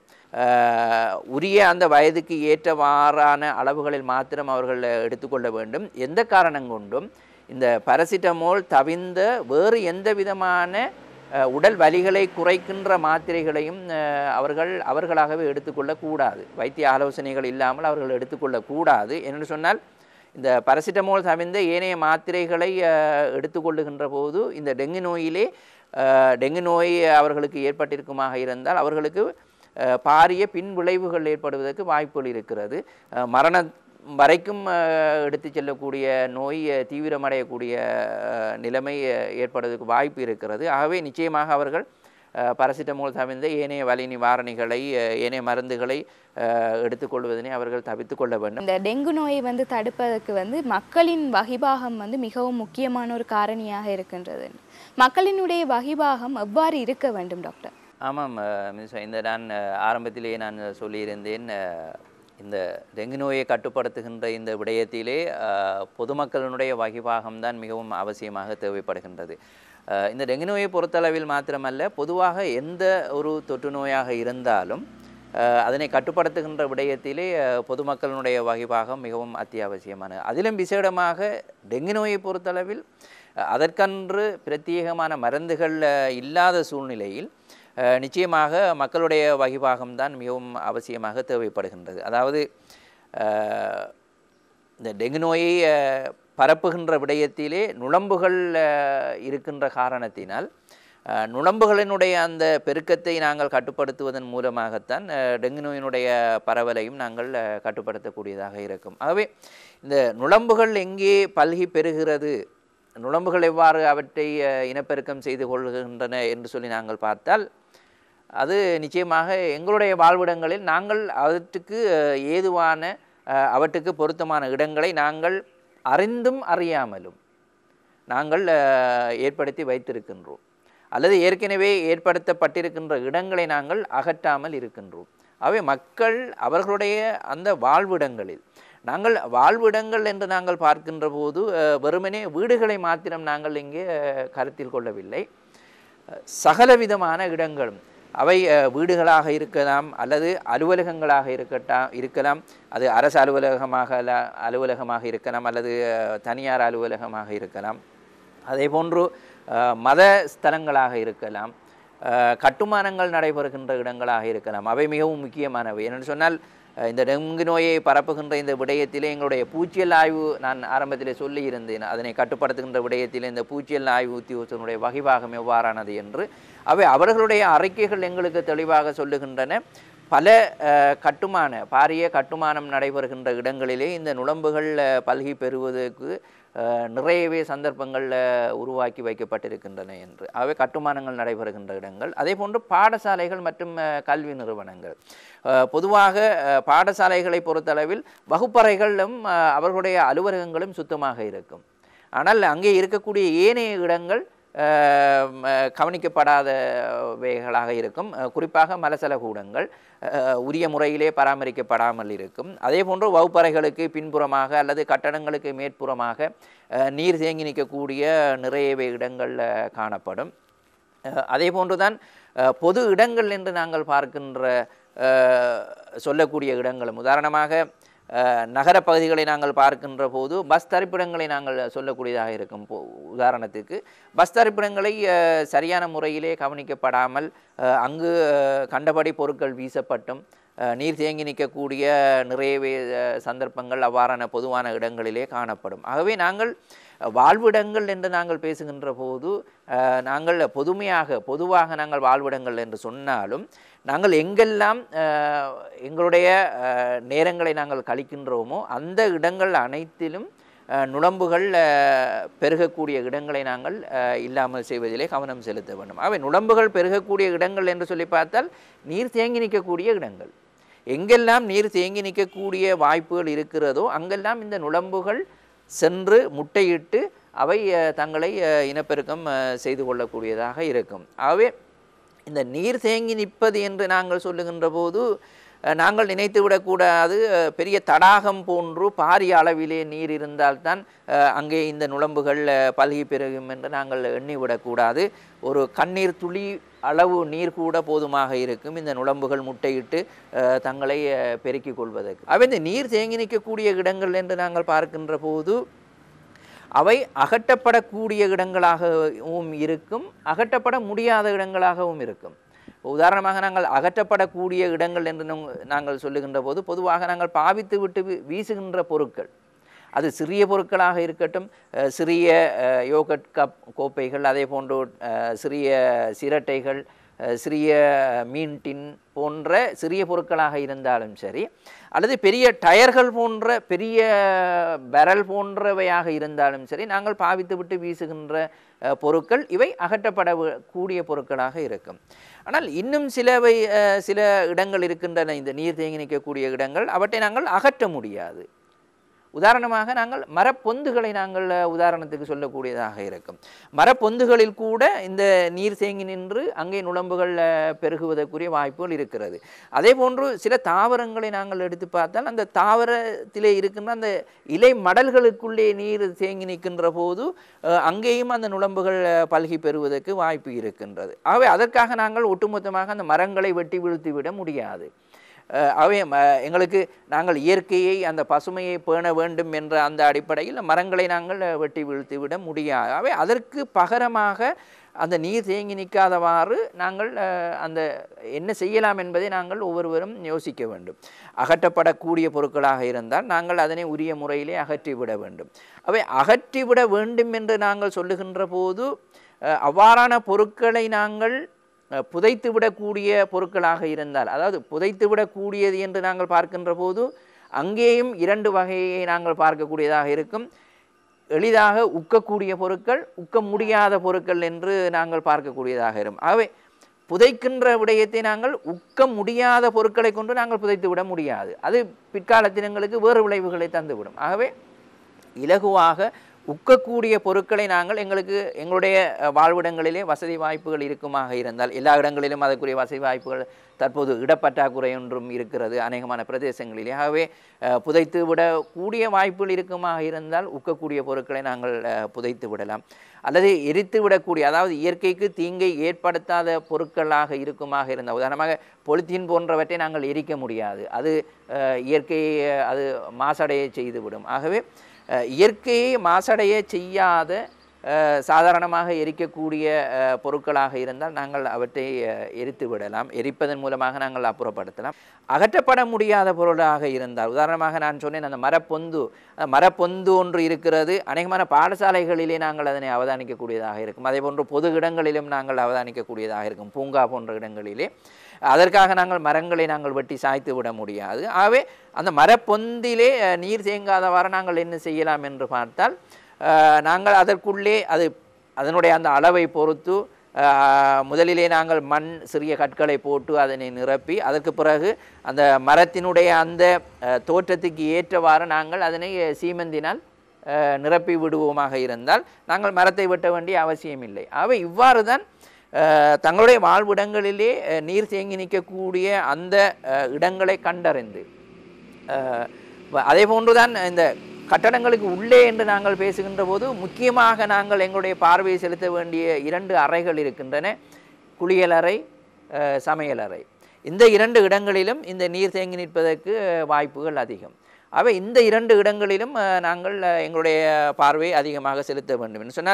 அஹ், உரிய அந்த வயதுக்கு ஏற்றவாறான அளவுகளில் மாத்திரம் அவர்கள் எடுத்துக்கொள்ள வேண்டும் எந்த காரணம் கொண்டும் இந்த பாராசிட்டமோல் தவிர்ந்த வேறு எந்த விதமான அஹ், உடல் வலிகளை குறைக்கின்ற மாத்திரைகளையும் அஹ், அவர்கள் அவர்களாகவே எடுத்துக்கொள்ளக்கூடாது வைத்திய ஆலோசனைகள் இல்லாமல் அவர்கள் எடுத்துக்கொள்ளக்கூடாது என்று சொன்னால் இந்த பாராசிட்டமோல் தவிர்ந்த ஏனைய மாத்திரைகளை அஹ், எடுத்துக்கொள்ளுகின்ற போது இந்த டெங்கு நோயிலே அஹ், டெங்கு நோய் அவர்களுக்கு ஏற்பட்டிருக்குமாக இருந்தால் அவர்களுக்கு அஹ், பாரிய பின் விளைவுகள் ஏற்படுவதற்கு வாய்ப்புகள் இருக்கிறது அஹ், மரண வரைக்கும் அஹ், எடுத்துச் செல்லக்கூடிய நோய் அஹ், தீவிரமடையக்கூடிய அஹ், நிலைமை அஹ், ஏற்படுவதற்கு வாய்ப்பு இருக்கிறது ஆகவே நிச்சயமாக அவர்கள் அஹ், பாராசிட்டமோல் தவிர்ந்த ஏனைய வலி நிவாரணிகளை அஹ், ஏனைய மருந்துகளை அஹ், எடுத்துக்கொள்வதனை அவர்கள் தவிர்த்து கொள்ள வேண்டும் இந்த டெங்கு நோயை வந்து தடுப்பதற்கு வந்து மக்களின் வகிபாகம் வந்து மிகவும் முக்கியமான ஒரு காரணியாக இருக்கின்றது மக்களினுடைய வகிபாகம் எவ்வாறு இருக்க வேண்டும் டாக்டர் ஆமாம் அஹ், மிஸ் இந்த நான் அஹ், ஆரம்பத்திலேயே நான் சொல்லியிருந்தேன் அஹ், இந்த டெங்கு நோயை கட்டுப்படுத்துகின்ற இந்த விடயத்திலே அஹ், பொதுமக்களினுடைய வகிபாகம்தான் மிகவும் அவசியமாக தேவைப்படுகின்றது அஹ், இந்த டெங்கு நோயை பொறுத்தளவில் மாத்திரமல்ல பொதுவாக எந்த ஒரு தொற்று நோயாக இருந்தாலும் அஹ், அதனை கட்டுப்படுத்துகின்ற விடயத்திலே அஹ், பொதுமக்களினுடைய வகிபாகம் மிகவும் அத்தியாவசியமானது அதிலும் விசேடமாக டெங்கு நோயை பொறுத்தளவில் அஹ், அதற்கன்று பிரத்யேகமான மருந்துகள் அஹ், இல்லாத சூழ்நிலையில் அஹ், நிச்சயமாக மக்களுடைய வகிபாகம்தான் மிகவும் அவசியமாக தேவைப்படுகின்றது அதாவது அஹ், இந்த டெங்கு நோயை அஹ், பரப்புகின்ற விடயத்திலே நுளம்புகள் அஹ், இருக்கின்ற காரணத்தினால் அஹ், நுளம்புகளினுடைய அந்த பெருக்கத்தை நாங்கள் கட்டுப்படுத்துவதன் மூலமாகத்தான் அஹ், டெங்கு நோயினுடைய பரவலையும் நாங்கள் அஹ், கட்டுப்படுத்தக்கூடியதாக இருக்கும் ஆகவே இந்த நுளம்புகள் எங்கே பல்கி பெறுகிறது நுளம்புகள் எவ்வாறு அவற்றை அஹ், இனப்பெருக்கம் செய்து கொள்கின்றன என்று சொல்லி நாங்கள் பார்த்தால் அது நிச்சயமாக எங்களுடைய வாழ்விடங்களில் நாங்கள் அவற்றுக்கு அஹ், ஏதுவான அஹ், அவற்றுக்கு பொருத்தமான இடங்களை நாங்கள் அறிந்தும் அறியாமலும் நாங்கள் அஹ், ஏற்படுத்தி வைத்திருக்கின்றோம் அல்லது ஏற்கனவே ஏற்படுத்தப்பட்டிருக்கின்ற இடங்களை நாங்கள் அகற்றாமல் இருக்கின்றோம் அவை மக்கள் அவர்களுடைய அந்த வாழ்விடங்களில் நாங்கள் வாழ்விடங்கள் என்று நாங்கள் பார்க்கின்ற போது அஹ், வெறுமனே வீடுகளை மாத்திரம் நாங்கள் இங்கே அஹ், கருத்தில் கொள்ளவில்லை அஹ், சகலவிதமான இடங்களும் அவை அஹ், வீடுகளாக இருக்கலாம் அல்லது அலுவலகங்களாக இருக்கட்டா இருக்கலாம் அது அரசு அலுவலகமாக அல்ல- அலுவலகமாக இருக்கலாம் அல்லது அஹ், தனியார் அலுவலகமாக இருக்கலாம் அதே போன்று அஹ், மத ஸ்தலங்களாக இருக்கலாம் அஹ், கட்டுமானங்கள் நடைபெறுகின்ற இடங்களாக இருக்கலாம் அவை மிகவும் முக்கியமானவை என்னென்னு சொன்னால் அஹ், இந்த டெங்கு நோயை பரப்புகின்ற இந்த விடயத்திலே எங்களுடைய பூச்சியல் ஆய்வு நான் ஆரம்பத்திலே சொல்லியிருந்தேன் அதனை கட்டுப்படுத்துகின்ற விடயத்திலே இந்த பூச்சியல் ஆய்வு உத்தியோகத்தினுடைய வகைபாகம் எவ்வாறானது என்று அவை அவர்களுடைய அறிக்கைகள் எங்களுக்கு தெளிவாக சொல்லுகின்றன பல அஹ், கட்டுமான பாரிய கட்டுமானம் நடைபெறுகின்ற இடங்களிலே இந்த நுளம்புகள் அஹ், பல்கி பெறுவதற்கு அஹ், நிறையவே சந்தர்ப்பங்கள் அஹ், உருவாக்கி வைக்கப்பட்டிருக்கின்றன என்று அவை கட்டுமானங்கள் நடைபெறுகின்ற இடங்கள் அதே போன்று பாடசாலைகள் மற்றும் அஹ், கல்வி நிறுவனங்கள் அஹ், பொதுவாக அஹ், பாடசாலைகளை பொறுத்தளவில் வகுப்பறைகளும் அஹ், அவர்களுடைய அலுவலகங்களும் சுத்தமாக இருக்கும் ஆனால் அங்கே இருக்கக்கூடிய ஏனைய இடங்கள் அஹ், ம- கவனிக்கப்படாதவைகளாக இருக்கும் அஹ், குறிப்பாக மலசல கூடங்கள் அஹ், உரிய முறையிலே பராமரிக்கப்படாமல் இருக்கும் அதே போன்று வகுப்பறைகளுக்கு பின்புறமாக அல்லது கட்டடங்களுக்கு மேற்புறமாக அஹ், நீர் தேங்கி நிற்கக்கூடிய நிறையவே இடங்கள் அஹ், காணப்படும் அஹ், அதே போன்றுதான் அஹ், பொது இடங்கள் என்று நாங்கள் பார்க்கின்ற அஹ், சொல்லக்கூடிய இடங்களும் உதாரணமாக அஹ், நகரப் பகுதிகளை நாங்கள் பார்க்கின்ற போது பஸ் தரிப்பிடங்களை நாங்கள் சொல்லக்கூடியதாக இருக்கும் போ- உதாரணத்துக்கு பஸ் தரிப்பிடங்களை அஹ், சரியான முறையிலே கவனிக்கப்படாமல் அஹ், அங்கு அஹ், கண்டபடி பொருட்கள் வீசப்பட்டும் அஹ், நீர் தேங்கி நிற்கக்கூடிய நிறையவே அஹ், சந்தர்ப்பங்கள் அவ்வாறான பொதுவான இடங்களிலே காணப்படும் ஆகவே நாங்கள் வாழ்விடங்கள் என்று நாங்கள் பேசுகின்ற போது அஹ், நாங்கள் பொதுமையாக பொதுவாக நாங்கள் வாழ்விடங்கள் என்று சொன்னாலும் நாங்கள் எங்கெல்லாம் அஹ், எங்களுடைய அஹ், நேரங்களை நாங்கள் கழிக்கின்றோமோ அந்த இடங்கள் அனைத்திலும் அஹ், நுளம்புகள் அஹ், பெருகக்கூடிய இடங்களை நாங்கள் அஹ், இல்லாமல் செய்வதிலே கவனம் செலுத்த வேண்டும் அவை நுளம்புகள் பெருகக்கூடிய இடங்கள் என்று சொல்லி பார்த்தால் நீர் தேங்கி நிற்கக்கூடிய இடங்கள் எங்கெல்லாம் நீர் தேங்கி நிற்கக்கூடிய வாய்ப்புகள் இருக்கிறதோ அங்கெல்லாம் இந்த நுளம்புகள் சென்று முட்டையிட்டு அவை அஹ், தங்களை அஹ், இனப்பெருக்கம் அஹ், செய்து கொள்ளக்கூடியதாக இருக்கும் ஆகவே இந்த நீர் தேங்கி நிற்பது என்று நாங்கள் சொல்லுகின்ற போது அஹ், நாங்கள் நினைத்து விடக்கூடாது அஹ், பெரிய தடாகம் போன்று பாரிய அளவிலே நீர் இருந்தால்தான் அஹ், அங்கே இந்த நுளம்புகள் அஹ், பல்கி பெருகும் என்று நாங்கள் எண்ணிவிடக்கூடாது ஒரு கண்ணீர் துளி அளவு நீர் கூட போதுமாக இருக்கும் இந்த நுளம்புகள் முட்டையிட்டு அஹ், தங்களை அஹ், பெருக்கிக் கொள்வதற்கு அவை இந்த நீர் தேங்கி நிற்கக்கூடிய இடங்கள் என்று நாங்கள் பார்க்கின்ற போது அவை அகற்றப்படக்கூடிய இடங்களாகவும் இருக்கும் அகற்றப்பட முடியாத இடங்களாகவும் இருக்கும் உதாரணமாக நாங்கள் அகற்றப்படக்கூடிய இடங்கள் என்று நம்- நாங்கள் சொல்லுகின்ற போது பொதுவாக நாங்கள் பாவித்து விட்டு வீ- வீசுகின்ற பொருட்கள் அது சிறிய பொருட்களாக இருக்கட்டும் அஹ், சிறிய அஹ், யோகட் கப் கோப்பைகள் அதே போன்று அஹ், சிறிய சிரட்டைகள் அஹ், சிறிய மீன் டின் போன்ற சிறிய பொருட்களாக இருந்தாலும் சரி அல்லது பெரிய டயர்கள் போன்ற பெரிய பெரல் போன்றவையாக இருந்தாலும் சரி நாங்கள் பாவித்து விட்டு வீசுகின்ற அஹ், பொருட்கள் இவை அகற்றப்பட வு- கூடிய பொருட்களாக இருக்கும் ஆனால் இன்னும் சிலவை அஹ், சில இடங்கள் இருக்கின்றன இந்த நீர் தேங்கி நிற்கக்கூடிய இடங்கள் அவற்றை நாங்கள் அகற்ற முடியாது உதாரணமாக நாங்கள் மரப்பொந்துகளை நாங்கள் அஹ், உதாரணத்துக்கு சொல்லக்கூடியதாக இருக்கும் மரப்பொந்துகளில் கூட இந்த நீர் தேங்கி நின்று அங்கே நுளம்புகள் அஹ், பெருகுவதற்குரிய வாய்ப்புகள் இருக்கிறது அதே போன்று சில தாவரங்களை நாங்கள் எடுத்து பார்த்தால் அந்த தாவரத்திலே இருக்கின்ற அந்த இலை மடல்களுக்குள்ளே நீர் தேங்கி நிற்கின்ற போது அஹ், அங்கேயும் அந்த நுளம்புகள் அஹ், பல்கி பெறுவதற்கு வாய்ப்பு இருக்கின்றது ஆகவே அதற்காக நாங்கள் ஒட்டுமொத்தமாக அந்த மரங்களை வெட்டி வீழ்த்தி விட முடியாது அஹ் அவை ம எங்களுக்கு நாங்கள் இயற்கையை அந்த பசுமையை பேண வேண்டும் என்ற அந்த அடிப்படையில் மரங்களை நாங்கள் அஹ், வெட்டி வீழ்த்தி விட முடியாது அவை அதற்கு பகரமாக அந்த நீர் தேங்கி நிற்காதவாறு நாங்கள் அஹ், அந்த என்ன செய்யலாம் என்பதை நாங்கள் ஒவ்வொருவரும் யோசிக்க வேண்டும் அகற்றப்படக்கூடிய பொருட்களாக இருந்தால் நாங்கள் அதனை உரிய முறையிலே அகற்றிவிட வேண்டும் அவை அகற்றிவிட வேண்டும் என்று நாங்கள் சொல்லுகின்ற போது அஹ், அவ்வாறான பொருட்களை நாங்கள் அஹ், புதைத்து விடக்கூடிய பொருட்களாக இருந்தால் அதாவது புதைத்து விடக்கூடியது என்று நாங்கள் பார்க்கின்ற போது அங்கேயும் இரண்டு வகையை நாங்கள் பார்க்கக்கூடியதாக இருக்கும் எளிதாக உக்கக்கூடிய பொருட்கள் உக்க முடியாத பொருட்கள் என்று நாங்கள் பார்க்கக்கூடியதாக இருக்கும் ஆகவே புதைக்கின்ற விடயத்தை நாங்கள் உக்க முடியாத பொருட்களை கொண்டு நாங்கள் புதைத்து விட முடியாது அது பிற்காலத்தில் எங்களுக்கு வேறு விளைவுகளை தந்துவிடும் ஆகவே இலகுவாக உக்கக்கூடிய பொருட்களை நாங்கள் எங்களுக்கு எங்களுடைய அஹ், வாழ்விடங்களிலே வசதி வாய்ப்புகள் இருக்குமாக இருந்தால் எல்லா இடங்களிலும் அதற்குரிய வசதி வாய்ப்புகள் தற்போது இடப்பற்றாக்குறை ஒன்றும் இருக்கிறது அநேகமான பிரதேசங்களிலே ஆகவே அஹ், புதைத்து விடக்கூடிய வாய்ப்புகள் இருக்குமாக இருந்தால் உக்கக்கூடிய பொருட்களை நாங்கள் அஹ், புதைத்து விடலாம் அல்லது எரித்து விடக்கூடிய அதாவது இயற்கைக்கு தீங்கை ஏற்படுத்தாத பொருட்களாக இருக்குமாக இருந்தால் உதாரணமாக பொலித்தீன் போன்றவற்றை நாங்கள் எரிக்க முடியாது அது அஹ், இயற்கையை அஹ், அது மாசடைய செய்துவிடும் ஆகவே அஹ், இயற்கையை மாசடைய செய்யாத அஹ், சாதாரணமாக எரிக்கக்கூடிய அஹ், பொருட்களாக இருந்தால் நாங்கள் அவற்றை அஹ், எரித்து விடலாம் எரிப்பதன் மூலமாக நாங்கள் அப்புறப்படுத்தலாம் அகற்றப்பட முடியாத பொருளாக இருந்தால் உதாரணமாக நான் சொன்னேன் அந்த மரப்பொந்து அஹ், மரப்பொந்து ஒன்று இருக்கிறது அநேகமான பாடசாலைகளிலே நாங்கள் அதனை அவதானிக்கக்கூடியதாக இருக்கும் அதே போன்று பொது இடங்களிலும் நாங்கள் அவதானிக்கக்கூடியதாக இருக்கும் பூங்கா போன்ற இடங்களிலே அதற்காக நாங்கள் மரங்களை நாங்கள் வெட்டி சாய்த்து விட முடியாது ஆகவே அந்த மரப்பொந்திலே அஹ், நீர் தேங்காதவாறு நாங்கள் என்ன செய்யலாம் என்று பார்த்தால் அஹ், நாங்கள் அதற்குள்ளே அது அதனுடைய அந்த அளவை பொறுத்து அஹ், முதலிலே நாங்கள் மண் சிறிய கற்களை போட்டு அதனை நிரப்பி அதற்கு பிறகு அந்த மரத்தினுடைய அந்த அஹ், தோற்றத்துக்கு ஏற்றவாறு நாங்கள் அதனை அஹ், சீமெந்தினால் அஹ், நிரப்பி விடுவோமாக இருந்தால் நாங்கள் மரத்தை வெட்ட வேண்டிய அவசியம் இல்லை ஆகவே இவ்வாறு தான் அஹ், தங்களுடைய வாழ்விடங்களிலே அஹ், நீர் தேங்கி நிற்கக்கூடிய அந்த அஹ், இடங்களை கண்டறிந்து அஹ், வ- அதே போன்றுதான் இந்த கட்டடங்களுக்கு உள்ளே என்று நாங்கள் பேசுகின்ற போது முக்கியமாக நாங்கள் எங்களுடைய பார்வையை செலுத்த வேண்டிய இரண்டு அறைகள் இருக்கின்றன குளியலறை அஹ், சமையலறை இந்த இரண்டு இடங்களிலும் இந்த நீர் தேங்கி நிற்பதற்கு அஹ், வாய்ப்புகள் அதிகம் அவை இந்த இரண்டு இடங்களிலும் அஹ், நாங்கள் அஹ், எங்களுடைய பார்வையை அதிகமாக செலுத்த வேண்டும் என்று சொன்னால்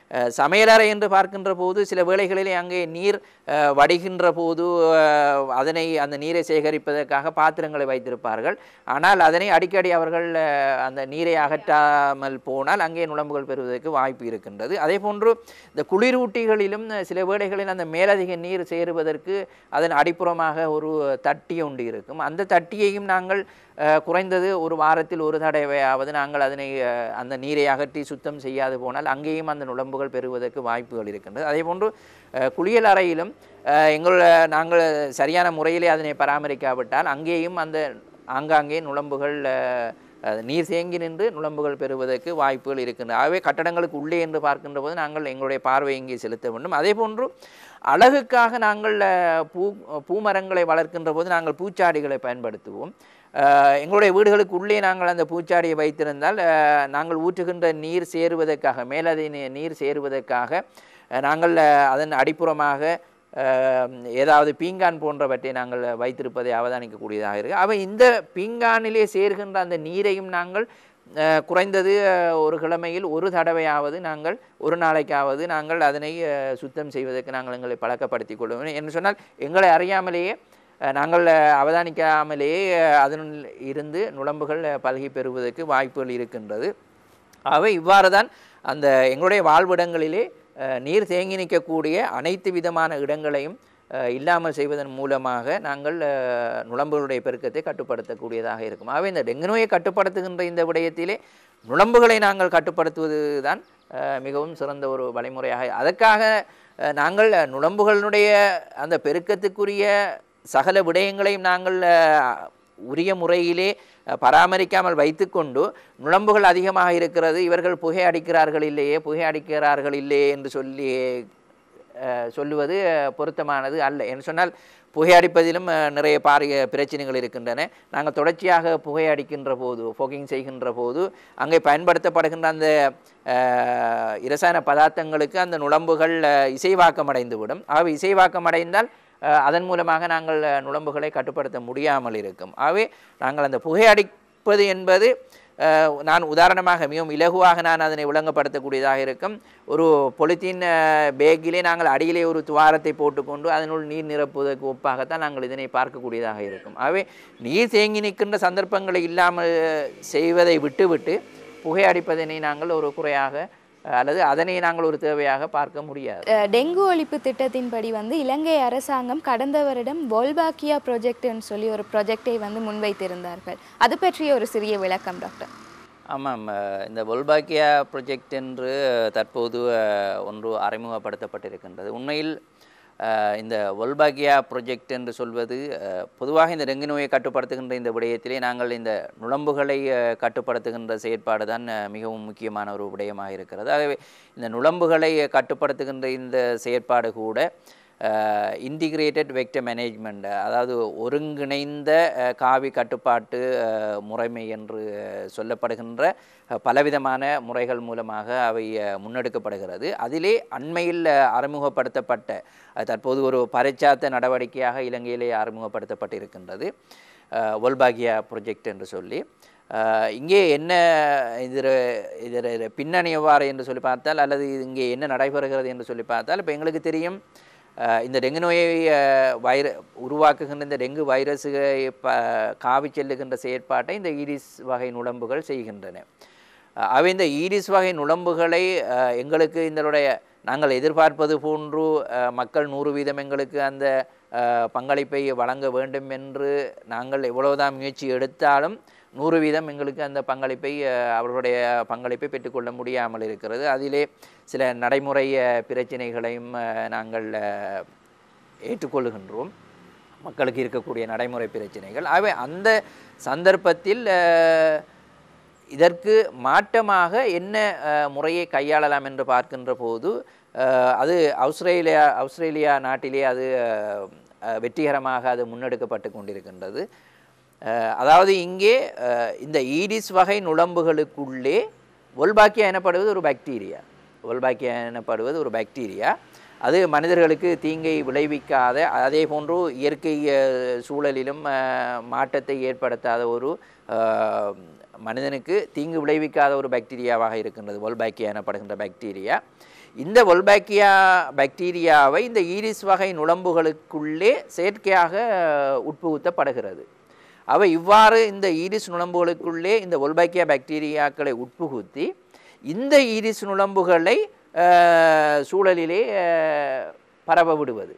அஹ், சமையலறை என்று பார்க்கின்ற போது சில வேளைகளிலே அங்கே நீர் அஹ், வடிகின்ற போது அஹ், அதனை அந்த நீரை சேகரிப்பதற்காக பாத்திரங்களை வைத்திருப்பார்கள் ஆனால் அதனை அடிக்கடி அவர்கள் அஹ், அந்த நீரை அகற்றாமல் போனால் அங்கே நுழம்புகள் பெறுவதற்கு வாய்ப்பு இருக்கின்றது அதே போன்று இந்த குளிரூட்டிகளிலும் அஹ், சில வேளைகளில் அந்த மேலதிக நீர் சேருவதற்கு அதன் அடிப்புறமாக ஒரு தட்டி ஒன்று இருக்கும் அந்த தட்டியையும் நாங்கள் அஹ், குறைந்தது ஒரு வாரத்தில் ஒரு தடவையாவது நாங்கள் அதனை அஹ், அந்த நீரை அகற்றி சுத்தம் செய்யாது போனால் அங்கேயும் அந்த நுழம்புகள் பெறுவதற்கு வாய்ப்புகள் இருக்கின்றது அதே போன்று அஹ், குளியல் அறையிலும் அஹ், எங்கள் நாங்கள் சரியான முறையிலே அதனை பராமரிக்காவிட்டால் அங்கேயும் அந்த ஆங்காங்கே நுழம்புகள் அஹ், அஹ், நீர் தேங்கி நின்று நுழம்புகள் பெறுவதற்கு வாய்ப்புகள் இருக்கின்றன ஆகவே கட்டடங்களுக்கு உள்ளே என்று பார்க்கின்ற போது நாங்கள் எங்களுடைய பார்வை இங்கே செலுத்த வேண்டும் அதே போன்று அழகுக்காக நாங்கள் அஹ், பூ பூமரங்களை வளர்க்கின்ற போது நாங்கள் பூச்சாடிகளை பயன்படுத்துவோம் அஹ், எங்களுடைய வீடுகளுக்கு உள்ளே நாங்கள் அந்த பூச்சாடியை வைத்திருந்தால் அஹ், நாங்கள் ஊற்றுகின்ற நீர் சேருவதற்காக மேலதை நீ- நீர் சேருவதற்காக அஹ், நாங்கள் அஹ், அதன் அடிப்புறமாக அஹ், ஏதாவது பீங்கான் போன்றவற்றை நாங்கள் வைத்திருப்பதை அவதானிக்கக்கூடியதாக இருக்குது அவை இந்த பீங்கானிலே சேர்கின்ற அந்த நீரையும் நாங்கள் அஹ், குறைந்தது அஹ், ஒரு கிழமையில் ஒரு தடவையாவது நாங்கள் ஒரு நாளைக்காவது நாங்கள் அதனை அஹ், சுத்தம் செய்வதற்கு நாங்கள் எங்களை பழக்கப்படுத்திக் கொள்வோம் என்று சொன்னால் எங்களை அறியாமலேயே அஹ், நாங்கள் அஹ், அவதானிக்காமலேயே அஹ், அதனுள் இருந்து நுழம்புகள் அஹ், பல்கி பெறுவதற்கு வாய்ப்புகள் இருக்கின்றது ஆகவே இவ்வாறு தான் அந்த எங்களுடைய வாழ்விடங்களிலே அஹ், நீர் தேங்கி நிற்கக்கூடிய அனைத்து விதமான இடங்களையும் அஹ், இல்லாமல் செய்வதன் மூலமாக நாங்கள் அஹ், நுழம்புகளுடைய பெருக்கத்தை கட்டுப்படுத்தக்கூடியதாக இருக்கும் ஆகவே இந்த டெங்கு நோயை கட்டுப்படுத்துகின்ற இந்த விடயத்திலே நுழம்புகளை நாங்கள் கட்டுப்படுத்துவது தான் அஹ், மிகவும் சிறந்த ஒரு வழிமுறையாக அதற்காக அஹ், நாங்கள் நுழம்புகளுடைய அந்த பெருக்கத்துக்குரிய சகல விடயங்களையும் நாங்கள் அஹ், உரிய முறையிலே அஹ், பராமரிக்காமல் வைத்துக்கொண்டு நுழம்புகள் அதிகமாக இருக்கிறது இவர்கள் புகை அடிக்கிறார்கள் இல்லையே புகை அடிக்கிறார்கள் இல்லையே என்று சொல்லி அஹ், சொல்லுவது அஹ், பொருத்தமானது அல்ல என்று சொன்னால் புகை அடிப்பதிலும் அஹ், நிறைய பாரிய பிரச்சனைகள் இருக்கின்றன நாங்கள் தொடர்ச்சியாக புகை அடிக்கின்ற போது ஃபோகிங் செய்கின்ற போது அங்கே பயன்படுத்தப்படுகின்ற அந்த அஹ், இரசாயன பதார்த்தங்களுக்கு அந்த நுழம்புகள் அஹ், இசைவாக்கம் அடைந்துவிடும் ஆகவே இசைவாக்கம் அடைந்தால் அஹ், அதன் மூலமாக நாங்கள் அஹ், நுழம்புகளை கட்டுப்படுத்த முடியாமல் இருக்கும் ஆகவே நாங்கள் அந்த புகை அடிப்பது என்பது அஹ், நான் உதாரணமாக மிகவும் இலகுவாக நான் அதனை விளங்கப்படுத்தக்கூடியதாக இருக்கும் ஒரு பொலித்தீன் அஹ், பேக்கிலே நாங்கள் அடியிலே ஒரு துவாரத்தை போட்டுக்கொண்டு அதனுள் நீர் நிரப்புவதற்கு ஒப்பாகத்தான் நாங்கள் இதனை பார்க்கக்கூடியதாக இருக்கும் ஆகவே நீர் தேங்கி நிற்கின்ற சந்தர்ப்பங்களை இல்லாமல் செய்வதை விட்டுவிட்டு புகை அடிப்பதனை நாங்கள் ஒரு குறையாக அஹ், அல்லது அதனை நாங்கள் ஒரு தேவையாக பார்க்க முடியாது அஹ் டெங்கு ஒழிப்பு திட்டத்தின்படி வந்து இலங்கை அரசாங்கம் கடந்த வருடம் வோல்பாக்கியா ப்ராஜெக்ட்னு சொல்லி ஒரு ப்ராஜெக்டை வந்து முன்வைத்திருந்தார்கள் அது பற்றிய ஒரு சிறிய விளக்கம் டாக்டர் ஆமாம் அஹ், இந்த பொல்பாக்கியா ப்ரொஜெக்ட் என்று தற்போது அஹ், ஒன்று அறிமுகப்படுத்தப்பட்டிருக்கின்றது உண்மையில் அஹ், இந்த ஒல்பாக்கியா ப்ரொஜெக்ட் என்று சொல்வது அஹ், பொதுவாக இந்த டெங்கு நோயை கட்டுப்படுத்துகின்ற இந்த விடயத்திலே நாங்கள் இந்த நுழம்புகளை அஹ், கட்டுப்படுத்துகின்ற செயற்பாடு தான் அஹ், மிகவும் முக்கியமான ஒரு விடயமாக இருக்கிறது ஆகவே இந்த நுழம்புகளை கட்டுப்படுத்துகின்ற இந்த செயற்பாடு கூட இன்டிகிரேட்டட் வெக்டர் மேனேஜ்மெண்ட் அதாவது ஒருங்கிணைந்த அஹ், காவி கட்டுப்பாட்டு அஹ், முறைமை என்று அஹ், சொல்லப்படுகின்ற அஹ், பலவிதமான முறைகள் மூலமாக அவை அஹ், முன்னெடுக்கப்படுகிறது அதிலே அண்மையில் அஹ், அறிமுகப்படுத்தப்பட்ட அஹ், தற்போது ஒரு பரிச்சாத்த நடவடிக்கையாக இலங்கையிலே அறிமுகப்படுத்தப்பட்டிருக்கின்றது அஹ், ஒல்பாகியா ப்ரொஜெக்ட் என்று சொல்லி அஹ், இங்கே என்ன இதில் இதில் பின்னணி எவ்வாறு என்று சொல்லி பார்த்தால் அல்லது இங்கே என்ன நடைபெறுகிறது என்று சொல்லி பார்த்தால் இப்போ எங்களுக்கு தெரியும் அஹ், இந்த டெங்கு நோயை அஹ், வைர உருவாக்குகின்ற இந்த டெங்கு வைரஸுகளை ப காவி செல்லுகின்ற செயற்பாட்டை இந்த ஈடிஸ் வகை நுழம்புகள் செய்கின்றன அஹ், அவை இந்த ஈடிஸ் வகை நுழம்புகளை அஹ், எங்களுக்கு இதனுடைய நாங்கள் எதிர்பார்ப்பது போன்று அஹ், மக்கள் நூறு வீதம் எங்களுக்கு அந்த அஹ், பங்களிப்பை வழங்க வேண்டும் என்று நாங்கள் எவ்வளவுதான் முயற்சி எடுத்தாலும் நூறு வீதம் எங்களுக்கு அந்த பங்களிப்பை அஹ், அவர்களுடைய பங்களிப்பை பெற்றுக்கொள்ள முடியாமல் இருக்கிறது அதிலே சில நடைமுறை அஹ், பிரச்சனைகளையும் அஹ், நாங்கள் அஹ், ஏற்றுக்கொள்ளுகின்றோம் மக்களுக்கு இருக்கக்கூடிய நடைமுறை பிரச்சனைகள் ஆகவே அந்த சந்தர்ப்பத்தில் அஹ், இதற்கு மாற்றமாக என்ன அஹ், முறையை கையாளலாம் என்று பார்க்கின்ற போது அஹ், அது ஆஸ்திரேலியா ஆஸ்திரேலியா நாட்டிலே அது அஹ், அஹ், வெற்றிகரமாக அது முன்னெடுக்கப்பட்டு கொண்டிருக்கின்றது அஹ், அதாவது இங்கே அஹ், இந்த ஈடிஸ் வகை நுழம்புகளுக்குள்ளே ஒல்பாக்கியா எனப்படுவது ஒரு பாக்டீரியா ஒல்பாக்கியா எனப்படுவது ஒரு பாக்டீரியா அது மனிதர்களுக்கு தீங்கை விளைவிக்காத அதே போன்று இயற்கை அஹ், சூழலிலும் அஹ், மாற்றத்தை ஏற்படுத்தாத ஒரு அஹ், மனிதனுக்கு தீங்கு விளைவிக்காத ஒரு பாக்டீரியாவாக இருக்கின்றது ஒல்பாக்கியா எனப்படுகின்ற பாக்டீரியா இந்த ஒல்பாக்கியா பாக்டீரியாவை இந்த ஈரிஸ் வகை நுளம்புகளுக்குள்ளே செயற்கையாக அஹ், உட்புகுத்தப்படுகிறது அவை இவ்வாறு இந்த ஈரிஸ் நுளம்புகளுக்குள்ளே இந்த ஒல்பாக்கியா பாக்டீரியாக்களை உட்புகுத்தி இந்த ஈரிஸ் நுளம்புகளை அஹ், சூழலிலே அஹ், பரவ விடுவது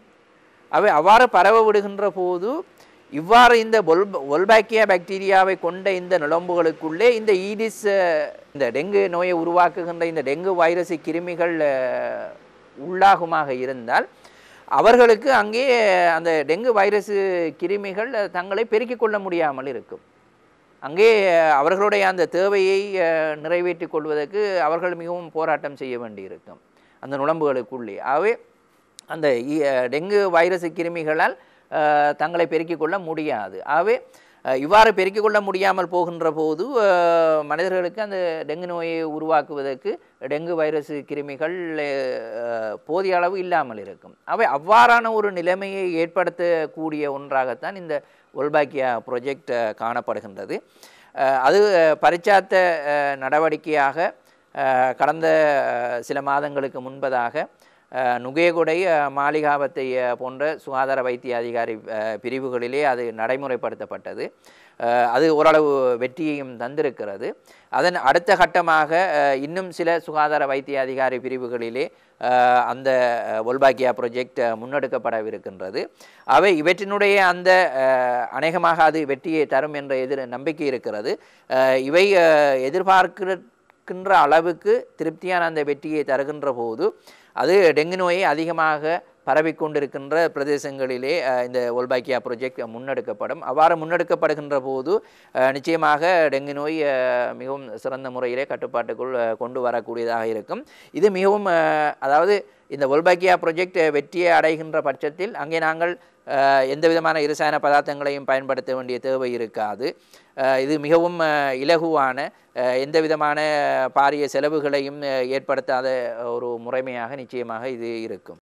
அவை அவ்வாறு பரவ விடுகின்ற போது இவ்வாறு இந்த ஒல் ஒல்பாக்கியா பாக்டீரியாவை கொண்ட இந்த நுளம்புகளுக்குள்ளே இந்த ஈடிஸ் அஹ், இந்த டெங்கு நோயை உருவாக்குகின்ற இந்த டெங்கு வைரஸ் கிருமிகள் அஹ், உள்ளாகுமாக இருந்தால் அவர்களுக்கு அங்கே அந்த டெங்கு வைரஸ் கிருமிகள் அஹ், தங்களை பெருக்கிக் கொள்ள முடியாமல் இருக்கும் அங்கே அஹ், அவர்களுடைய அந்த தேவையை அஹ், நிறைவேற்றிக் கொள்வதற்கு அவர்கள் மிகவும் போராட்டம் செய்ய வேண்டியிருக்கும் அந்த நுளம்புகளுக்குள்ளே ஆகவே அந்த இ- அஹ், டெங்கு வைரஸ் கிருமிகளால் அஹ், தங்களை பெருக்கிக் கொள்ள முடியாது ஆகவே அஹ், இவ்வாறு பெருக்கிக் கொள்ள முடியாமல் போகின்ற போது அஹ், மனிதர்களுக்கு அந்த டெங்கு நோயை உருவாக்குவதற்கு டெங்கு வைரஸ் கிருமிகள் அஹ், போதிய அளவு இல்லாமல் இருக்கும் அவை அவ்வாறான ஒரு நிலைமையை ஏற்படுத்தக்கூடிய ஒன்றாகத்தான் இந்த ஒல்பாக்கியா ப்ரொஜெக்ட் காணப்படுகின்றது அஹ், அது அஹ், பரிச்சாத்த அஹ், நடவடிக்கையாக அஹ், கடந்த அஹ், சில மாதங்களுக்கு முன்பதாக அஹ், நுகேகுடை அஹ், மாளிகாவத்தை அஹ், போன்ற சுகாதார வைத்திய அதிகாரி அஹ், பிரிவுகளிலே அது நடைமுறைப்படுத்தப்பட்டது அஹ், அது ஓரளவு வெற்றியையும் தந்திருக்கிறது அதன் அடுத்த கட்டமாக அஹ், இன்னும் சில சுகாதார வைத்திய அதிகாரி பிரிவுகளிலே அஹ், அந்த அஹ், ஒல்பாக்கியா ப்ரொஜெக்ட் அஹ், முன்னெடுக்கப்படவிருக்கின்றது அவை இவற்றினுடைய அந்த அஹ், அநேகமாக அது வெற்றியை தரும் என்ற எதிர் நம்பிக்கை இருக்கிறது அஹ், இவை அஹ், எதிர்பார்க்கின்ற அளவுக்கு திருப்தியான அந்த வெற்றியை தருகின்ற போது அது டெங்கு நோயை அதிகமாக பரவிக்கொண்டிருக்கின்ற பிரதேசங்களிலே அஹ், இந்த ஒல்பாக்கியா ப்ரொஜெக்ட் முன்னெடுக்கப்படும் அவ்வாறு முன்னெடுக்கப்படுகின்ற போது அஹ், நிச்சயமாக டெங்கு நோய் அஹ், மிகவும் சிறந்த முறையிலே கட்டுப்பாட்டுக்குள் அஹ், கொண்டு வரக்கூடியதாக இருக்கும் இது மிகவும் அஹ், அதாவது இந்த ஒல்பாக்கியா ப்ரொஜெக்ட் வெற்றியை அடைகின்ற பட்சத்தில் அங்கே நாங்கள் அஹ், எந்த விதமான இரசாயன பதார்த்தங்களையும் பயன்படுத்த வேண்டிய தேவை இருக்காது அஹ், இது மிகவும் அஹ், இலகுவான அஹ், எந்த விதமான பாரிய செலவுகளையும் அஹ், ஏற்படுத்தாத ஒரு முறைமையாக நிச்சயமாக இது இருக்கும்